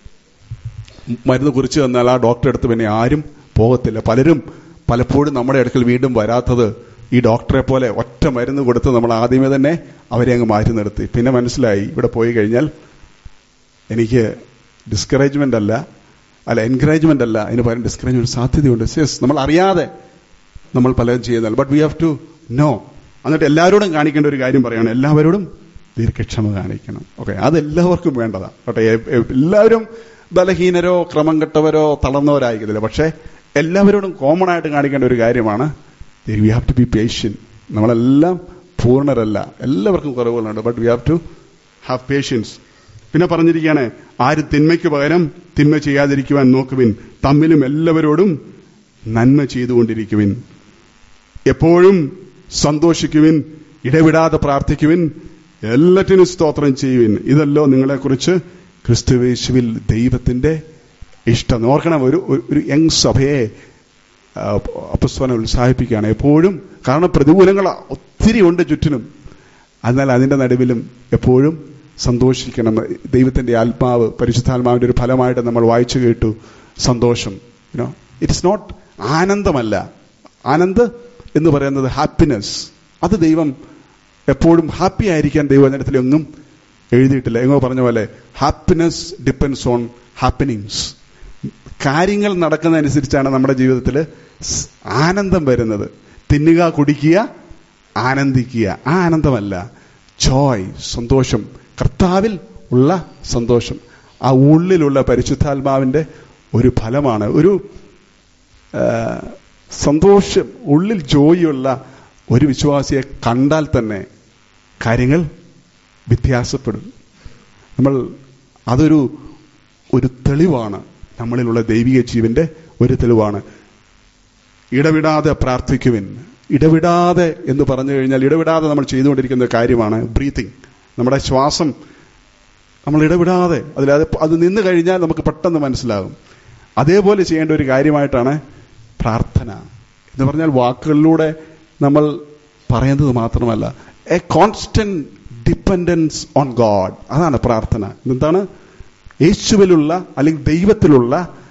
മരുന്ന് കുറിച്ച് തന്നാൽ ആ ഡോക്ടറെ അടുത്ത് പിന്നെ ആരും പോകത്തില്ല പലരും പലപ്പോഴും നമ്മുടെ അടുക്കൽ വീണ്ടും വരാത്തത് ഈ ഡോക്ടറെ പോലെ ഒറ്റ മരുന്ന് കൊടുത്ത് നമ്മൾ ആദ്യമേ തന്നെ അവരെ അങ്ങ് മാറ്റി നിർത്തി പിന്നെ മനസ്സിലായി ഇവിടെ പോയി കഴിഞ്ഞാൽ എനിക്ക് ഡിസ്കറേജ്മെന്റ് അല്ല അല്ല എൻകറേജ്മെന്റ് അല്ല അതിന് പകരം ഡിസ്കറേജ്മെന്റ് സാധ്യതയുണ്ട് യെസ് നമ്മൾ അറിയാതെ നമ്മൾ പലതും ചെയ്യുന്നതല്ല but we have to know എന്നിട്ട് എല്ലാവരോടും കാണിക്കേണ്ട ഒരു കാര്യം പറയണം എല്ലാവരോടും ദീർഘക്ഷമ കാണിക്കണം ഓക്കെ അത് എല്ലാവർക്കും വേണ്ടതാ ഓട്ടെ എല്ലാവരും ബലഹീനരോ ക്രമം കെട്ടവരോ തളർന്നവരായിരിക്കത്തില്ല പക്ഷേ എല്ലാവരോടും കോമൺ ആയിട്ട് കാണിക്കേണ്ട ഒരു കാര്യമാണ് we have to be patient നമ്മളെല്ലാം പൂർണ്ണരല്ല എല്ലാവർക്കും കുറവുകളുണ്ട് but we have to have patience പിന്നെ പറഞ്ഞിരിക്കുകയാണ് ആര് തിന്മയ്ക്ക് പകരം തിന്മ ചെയ്യാതിരിക്കുവാൻ നോക്കുവിൻ തമ്മിലും എല്ലാവരോടും നന്മ ചെയ്തുകൊണ്ടിരിക്കുവിൻ എപ്പോഴും സന്തോഷിക്കുവിൻ ഇടവിടാതെ പ്രാർത്ഥിക്കുവിൻ എല്ലാറ്റിനും സ്തോത്രം ചെയ്യുവിൻ ഇതല്ലോ നിങ്ങളെക്കുറിച്ച് ക്രിസ്തുവേശുവിൽ ദൈവത്തിന്റെ ഇഷ്ടം ഓർക്കണം ഒരു ഒരു യങ് സഭയെ അപ്പസ്വനെ ഉത്സാഹിപ്പിക്കുകയാണ് എപ്പോഴും കാരണം പ്രതികൂലങ്ങൾ ഒത്തിരി ഉണ്ട് ചുറ്റിനും എന്നാൽ അതിന്റെ നടുവിലും എപ്പോഴും സന്തോഷിക്കണം ദൈവത്തിന്റെ ആത്മാവ് പരിശുദ്ധാത്മാവിന്റെ ഒരു ഫലമായിട്ട് നമ്മൾ വായിച്ചു കേട്ടു സന്തോഷം യുനോ ഇറ്റ്സ് നോട്ട് ആനന്ദമല്ല ആനന്ദ് എന്ന് പറയുന്നത് ഹാപ്പിനെസ് അത് ദൈവം എപ്പോഴും ഹാപ്പി ആയിരിക്കാൻ ദൈവജനത്തിൽ എങ്ങും എഴുതിയിട്ടില്ല എങ്ങോ പറഞ്ഞ പോലെ ഹാപ്പിനെസ് ഡിപ്പെൻസ് ഓൺ ഹാപ്പനിങ്സ് കാര്യങ്ങൾ നടക്കുന്നതനുസരിച്ചാണ് നമ്മുടെ ജീവിതത്തിൽ ആനന്ദം വരുന്നത് തിന്നുക കുടിക്കുക ആനന്ദിക്കുക ആ ആനന്ദമല്ല ജോയ് സന്തോഷം കർത്താവിൽ ഉള്ള സന്തോഷം ആ ഉള്ളിലുള്ള പരിശുദ്ധാത്മാവിന്റെ ഒരു ഫലമാണ് ഒരു സന്തോഷം ഉള്ളിൽ ജോയിയുള്ള ഒരു വിശ്വാസിയെ കണ്ടാൽ തന്നെ കാര്യങ്ങൾ വ്യത്യാസപ്പെടും നമ്മൾ അതൊരു ഒരു തെളിവാണ് നമ്മളിലുള്ള ദൈവിക ജീവന്റെ ഒരു തെളിവാണ് ഇടവിടാതെ പ്രാർത്ഥിക്കുവിൻ ഇടവിടാതെ എന്ന് പറഞ്ഞു കഴിഞ്ഞാൽ ഇടവിടാതെ നമ്മൾ ചെയ്തുകൊണ്ടിരിക്കുന്ന കാര്യമാണ് ബ്രീത്തിങ് നമ്മുടെ ശ്വാസം നമ്മൾ ഇടവിടാതെ അതിൽ അത് അത് നിന്ന് കഴിഞ്ഞാൽ നമുക്ക് പെട്ടെന്ന് മനസ്സിലാകും അതേപോലെ ചെയ്യേണ്ട ഒരു കാര്യമായിട്ടാണ് പ്രാർത്ഥന എന്ന് പറഞ്ഞാൽ വാക്കുകളിലൂടെ നമ്മൾ പറയുന്നത് മാത്രമല്ല a constant dependence on God അതാണ് പ്രാർത്ഥന എന്താണ് യേശുവിലുള്ള അല്ലെങ്കിൽ ദൈവത്തിലുള്ള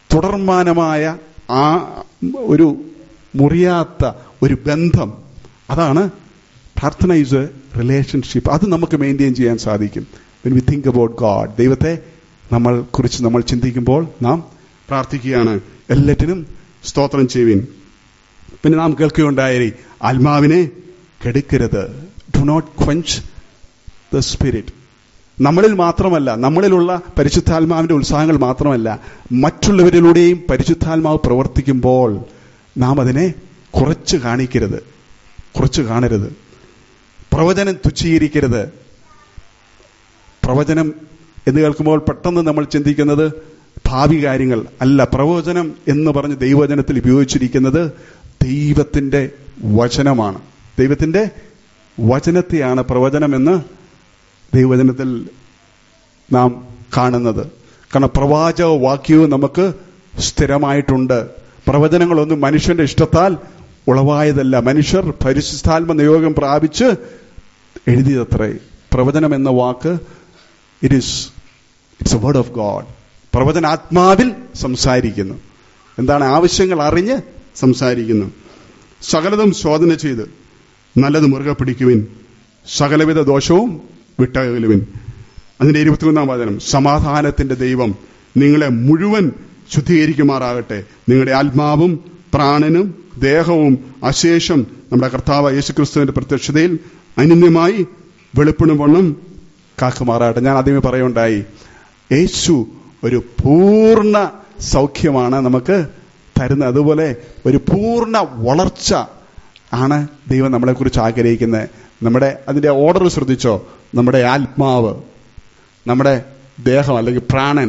തുടർമാനമായ ആ ഒരു മുറിയാത്ത ഒരു ബന്ധം അതാണ് പ്രാർത്ഥന ഈസ് എ റിലേഷൻഷിപ്പ് അത് നമുക്ക് മെയിൻറ്റെയിൻ ചെയ്യാൻ സാധിക്കും when we think about God ദൈവത്തെ നമ്മൾ കുറിച്ച് നമ്മൾ ചിന്തിക്കുമ്പോൾ നാം പ്രാർത്ഥിക്കുകയാണ് എല്ലാറ്റിനും സ്തോത്രം ചെയ്യുവിൻ പിന്നെ നാം കേൾക്കുകയുണ്ടായി ആത്മാവിനെ കെടുക്കരുത് do not quench the spirit നമ്മളിൽ മാത്രമല്ല നമ്മളിലുള്ള പരിശുദ്ധാത്മാവിന്റെ ഉത്സാഹങ്ങൾ മാത്രമല്ല മറ്റുള്ളവരിലൂടെയും പരിശുദ്ധാത്മാവ് പ്രവർത്തിക്കുമ്പോൾ നാം അതിനെ കുറച്ച് കാണിക്കരുത് കുറച്ച് കാണരുത് പ്രവചനം തുച്ഛീകരിക്കരുത് പ്രവചനം എന്ന് കേൾക്കുമ്പോൾ പെട്ടെന്ന് നമ്മൾ ചിന്തിക്കുന്നത് ഭാവി കാര്യങ്ങൾ അല്ല പ്രവചനം എന്ന് പറഞ്ഞ് ദൈവവചനത്തിൽ ഉപയോഗിച്ചിരിക്കുന്നത് ദൈവത്തിന്റെ വചനമാണ് ദൈവത്തിന്റെ വചനത്തെയാണ് പ്രവചനമെന്ന് ദൈവവചനത്തിൽ നാം കാണുന്നത് കാരണം പ്രവാചക വാക്യവും നമുക്ക് സ്ഥിരമായിട്ടുണ്ട് പ്രവചനങ്ങളൊന്നും മനുഷ്യന്റെ ഇഷ്ടത്താൽ ഉളവായതല്ല മനുഷ്യർ പരിശുദ്ധാത്മ നിയോഗം പ്രാപിച്ച് എഴുതിയതത്രേ പ്രവചനം എന്ന വാക്ക് it is it's a word of God പ്രവചന ആത്മാവിൽ സംസാരിക്കുന്നു എന്താണ് ആവശ്യങ്ങൾ അറിഞ്ഞ് സംസാരിക്കുന്നു സകലതും ശോധന ചെയ്ത് നല്ലത് മുറുകെ പിടിക്കുവിൻ സകലവിധ ദോഷവും വിട്ടകലുവിൻ അതിന്റെ ഇരുപത്തിയൊന്നാം വചനം സമാധാനത്തിന്റെ ദൈവം നിങ്ങളെ മുഴുവൻ ശുദ്ധീകരിക്കുമാറാകട്ടെ നിങ്ങളുടെ ആത്മാവും പ്രാണനും ദേഹവും അശേഷം നമ്മുടെ കർത്താവ് യേശുക്രിസ്തുവിന്റെ പ്രത്യക്ഷതയിൽ അനന്യമായി വെളുപ്പിനും വണ്ണം കാക്കുമാറാകട്ടെ ഞാൻ ആദ്യമേ പറയുണ്ടായി യേശു ഒരു പൂർണ്ണ സൗഖ്യമാണ് നമുക്ക് തരുന്നത് അതുപോലെ ഒരു പൂർണ്ണ വളർച്ച ആണ് ദൈവം നമ്മളെക്കുറിച്ച് ആഗ്രഹിക്കുന്നത് നമ്മുടെ അതിന്റെ ഓർഡർ ശ്രദ്ധിച്ചോ നമ്മുടെ ആത്മാവ് നമ്മുടെ ദേഹം അല്ലെങ്കിൽ പ്രാണൻ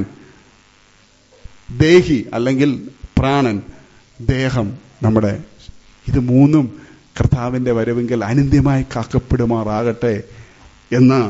ദേഹി അല്ലെങ്കിൽ പ്രാണൻ ദേഹം നമ്മുടെ ഇത് മൂന്നും കർത്താവിന്റെ വരവെങ്കിൽ അനന്യമായി കാക്കപ്പെടുമാറാകട്ടെ എന്ന്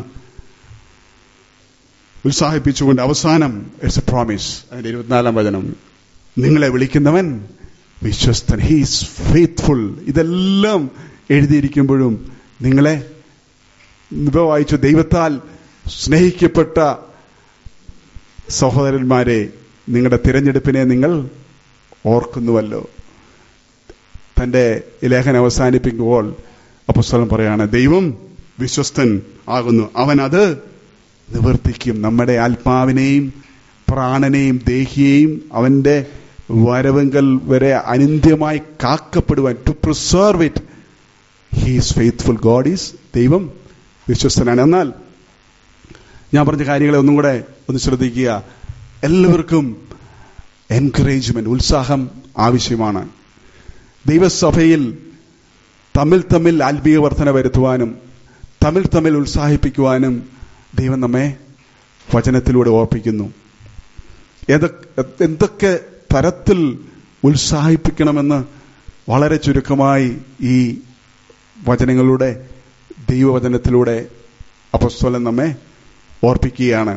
ഉത്സാഹിപ്പിച്ചുകൊണ്ട് അവസാനം ഇറ്റ്സ് എ പ്രോമിസ് അതിന്റെ ഇരുപത്തിനാലാം വചനം നിങ്ങളെ വിളിക്കുന്നവൻ വിശ്വസ്തൻ ഹീസ് ഫെയ്ത്ത്ഫുൾ ഇതെല്ലാം എഴുതിയിരിക്കുമ്പോഴും നിങ്ങളെ ഇപ്പൊ വായിച്ചു ദൈവത്താൽ സ്നേഹിക്കപ്പെട്ട സഹോദരന്മാരെ നിങ്ങളുടെ തിരഞ്ഞെടുപ്പിനെ നിങ്ങൾ ഓർക്കുന്നുവല്ലോ തന്റെ ലേഖനം അവസാനിപ്പിക്കുമ്പോൾ അപ്പസ്വലം പറയാണ് ദൈവം വിശ്വസ്തൻ ആകുന്നു അവൻ അത് നിവർത്തിക്കും നമ്മുടെ ആത്മാവിനെയും പ്രാണനെയും ദേഹിയെയും അവന്റെ വരവെങ്കൽ വരെ അനിന്ത്യമായി കാക്കപ്പെടുവാൻ to preserve it he's faithful God is ദൈവം വിശ്വസ്തനാണ് എന്നാൽ ഞാൻ പറഞ്ഞ കാര്യങ്ങളെ ഒന്നും കൂടെ ഒന്ന് ശ്രദ്ധിക്കുക എല്ലാവർക്കും എൻകറേജ്മെന്റ് ഉത്സാഹം ആവശ്യമാണ് ദൈവസഭയിൽ തമ്മിൽ തമ്മിൽ ആത്മീയ വർധന വരുത്തുവാനും തമ്മിൽ തമ്മിൽ ഉത്സാഹിപ്പിക്കുവാനും ദൈവം നമ്മെ വചനത്തിലൂടെ ഓർപ്പിക്കുന്നു എന്തൊക്കെ തരത്തിൽ ഉത്സാഹിപ്പിക്കണമെന്ന് വളരെ ചുരുക്കമായി ഈ വചനങ്ങളുടെ ദൈവവചനത്തിലൂടെ അപസ്വലൻ നമ്മെ ഓർപ്പിക്കുകയാണ്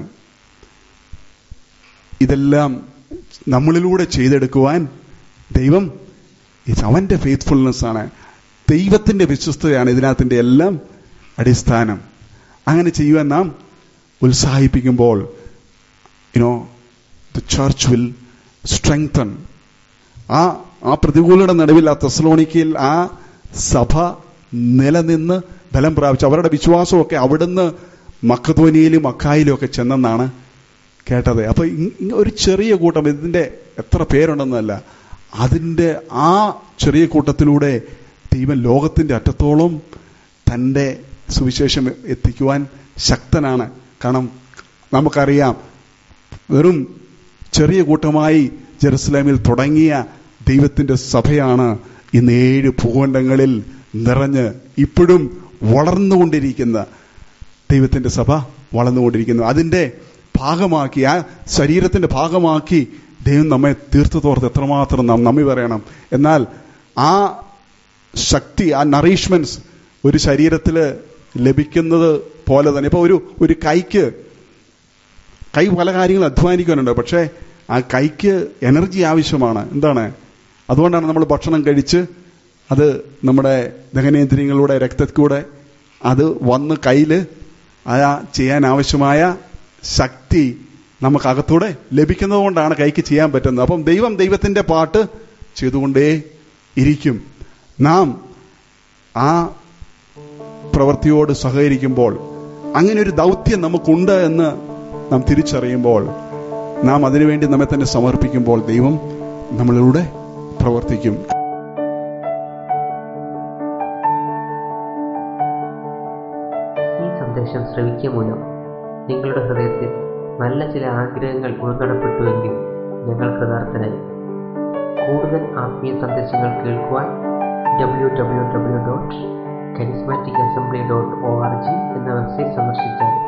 ഇതെല്ലാം നമ്മളിലൂടെ ചെയ്തെടുക്കുവാൻ ദൈവം അവന്റെ ഫെയ്ത്ത്ഫുൾനെസ് ആണ് ദൈവത്തിന്റെ വിശ്വസ്തതയാണ് ഇതിനകത്തിന്റെ എല്ലാം അടിസ്ഥാനം അങ്ങനെ ചെയ്യുവാൻ നാം ഉത്സാഹിപ്പിക്കുമ്പോൾ you know the church will strengthen ആ ആ പ്രതികൂലയുടെ നടുവിൽ ആ തെസലോണിക്കയിൽ ആ സഭ നിലനിന്ന് ബലം പ്രാപിച്ചു അവരുടെ വിശ്വാസമൊക്കെ അവിടുന്ന് മക്കധോനിയിലും അക്കായിലും ഒക്കെ ചെന്നെന്നാണ് കേട്ടത് അപ്പൊ ഒരു ചെറിയ കൂട്ടം ഇതിന്റെ എത്ര പേരുണ്ടെന്നല്ല അതിന്റെ ആ ചെറിയ കൂട്ടത്തിലൂടെ ദൈവം ലോകത്തിന്റെ അറ്റത്തോളം തന്റെ സുവിശേഷം എത്തിക്കുവാൻ ശക്തനാണ് കാരണം നമുക്കറിയാം വെറും ചെറിയ കൂട്ടമായി ജെറുസലേമിൽ തുടങ്ങിയ ദൈവത്തിന്റെ സഭയാണ് ഇന്ന് ഏഴ് ഭൂഖണ്ഡങ്ങളിൽ നിറഞ്ഞ് ഇപ്പോഴും വളർന്നുകൊണ്ടിരിക്കുന്ന ദൈവത്തിന്റെ സഭ വളർന്നുകൊണ്ടിരിക്കുന്നു അതിന്റെ ഭാഗമാക്കി ആ ശരീരത്തിന്റെ ഭാഗമാക്കി ദൈവം നമ്മെ തീർത്തു തോർത്ത് എത്രമാത്രം നാം നമ്മി പറയണം എന്നാൽ ആ ശക്തി ആ നറീഷ്മെന്റ്സ് ഒരു ശരീരത്തിൽ ലഭിക്കുന്നത് പോലെ തന്നെ ഇപ്പൊ ഒരു ഒരു കൈക്ക് കൈ പല കാര്യങ്ങളും അധ്വാനിക്കാനുണ്ട് പക്ഷേ ആ കൈക്ക് എനർജി ആവശ്യമാണ് എന്താണ് അതുകൊണ്ടാണ് നമ്മൾ ഭക്ഷണം കഴിച്ച് അത് നമ്മുടെ ദഹനേന്ദ്രിയങ്ങളുടെ രക്തത്തിലൂടെ അത് വന്ന് കയ്യിൽ ആ ചെയ്യാൻ ആവശ്യമായ ശക്തി നമുക്ക് അകത്തൂടെ ലഭിക്കുന്നത് കൊണ്ടാണ് കൈക്ക് ചെയ്യാൻ പറ്റുന്നത് അപ്പം ദൈവം ദൈവത്തിന്റെ പാട്ട് ചെയ്തുകൊണ്ടേ ഇരിക്കും നാം ആ പ്രവൃത്തിയോട് സഹകരിക്കുമ്പോൾ അങ്ങനെ ഒരു ദൗത്യം നമുക്കുണ്ട് എന്ന് നാം തിരിച്ചറിയുമ്പോൾ നാം അതിനുവേണ്ടി നമ്മെ തന്നെ സമർപ്പിക്കുമ്പോൾ ദൈവം നമ്മളിലൂടെ പ്രവർത്തിക്കും ഈ സന്ദേശം ശ്രവിക്കുക മൂലം നിങ്ങളുടെ ഹൃദയത്തിൽ നല്ല ചില ആഗ്രഹങ്ങൾ ഉൾക്കടപ്പെട്ടുവെങ്കിൽ ഞങ്ങൾ കൃതാർത്ഥരായി കൂടുതൽ ആത്മീയ സന്ദേശങ്ങൾ കേൾക്കുവാൻ W W W dot charismatic assembly dot O R G എന്ന വെബ്സൈറ്റ് സന്ദർശിച്ചാൽ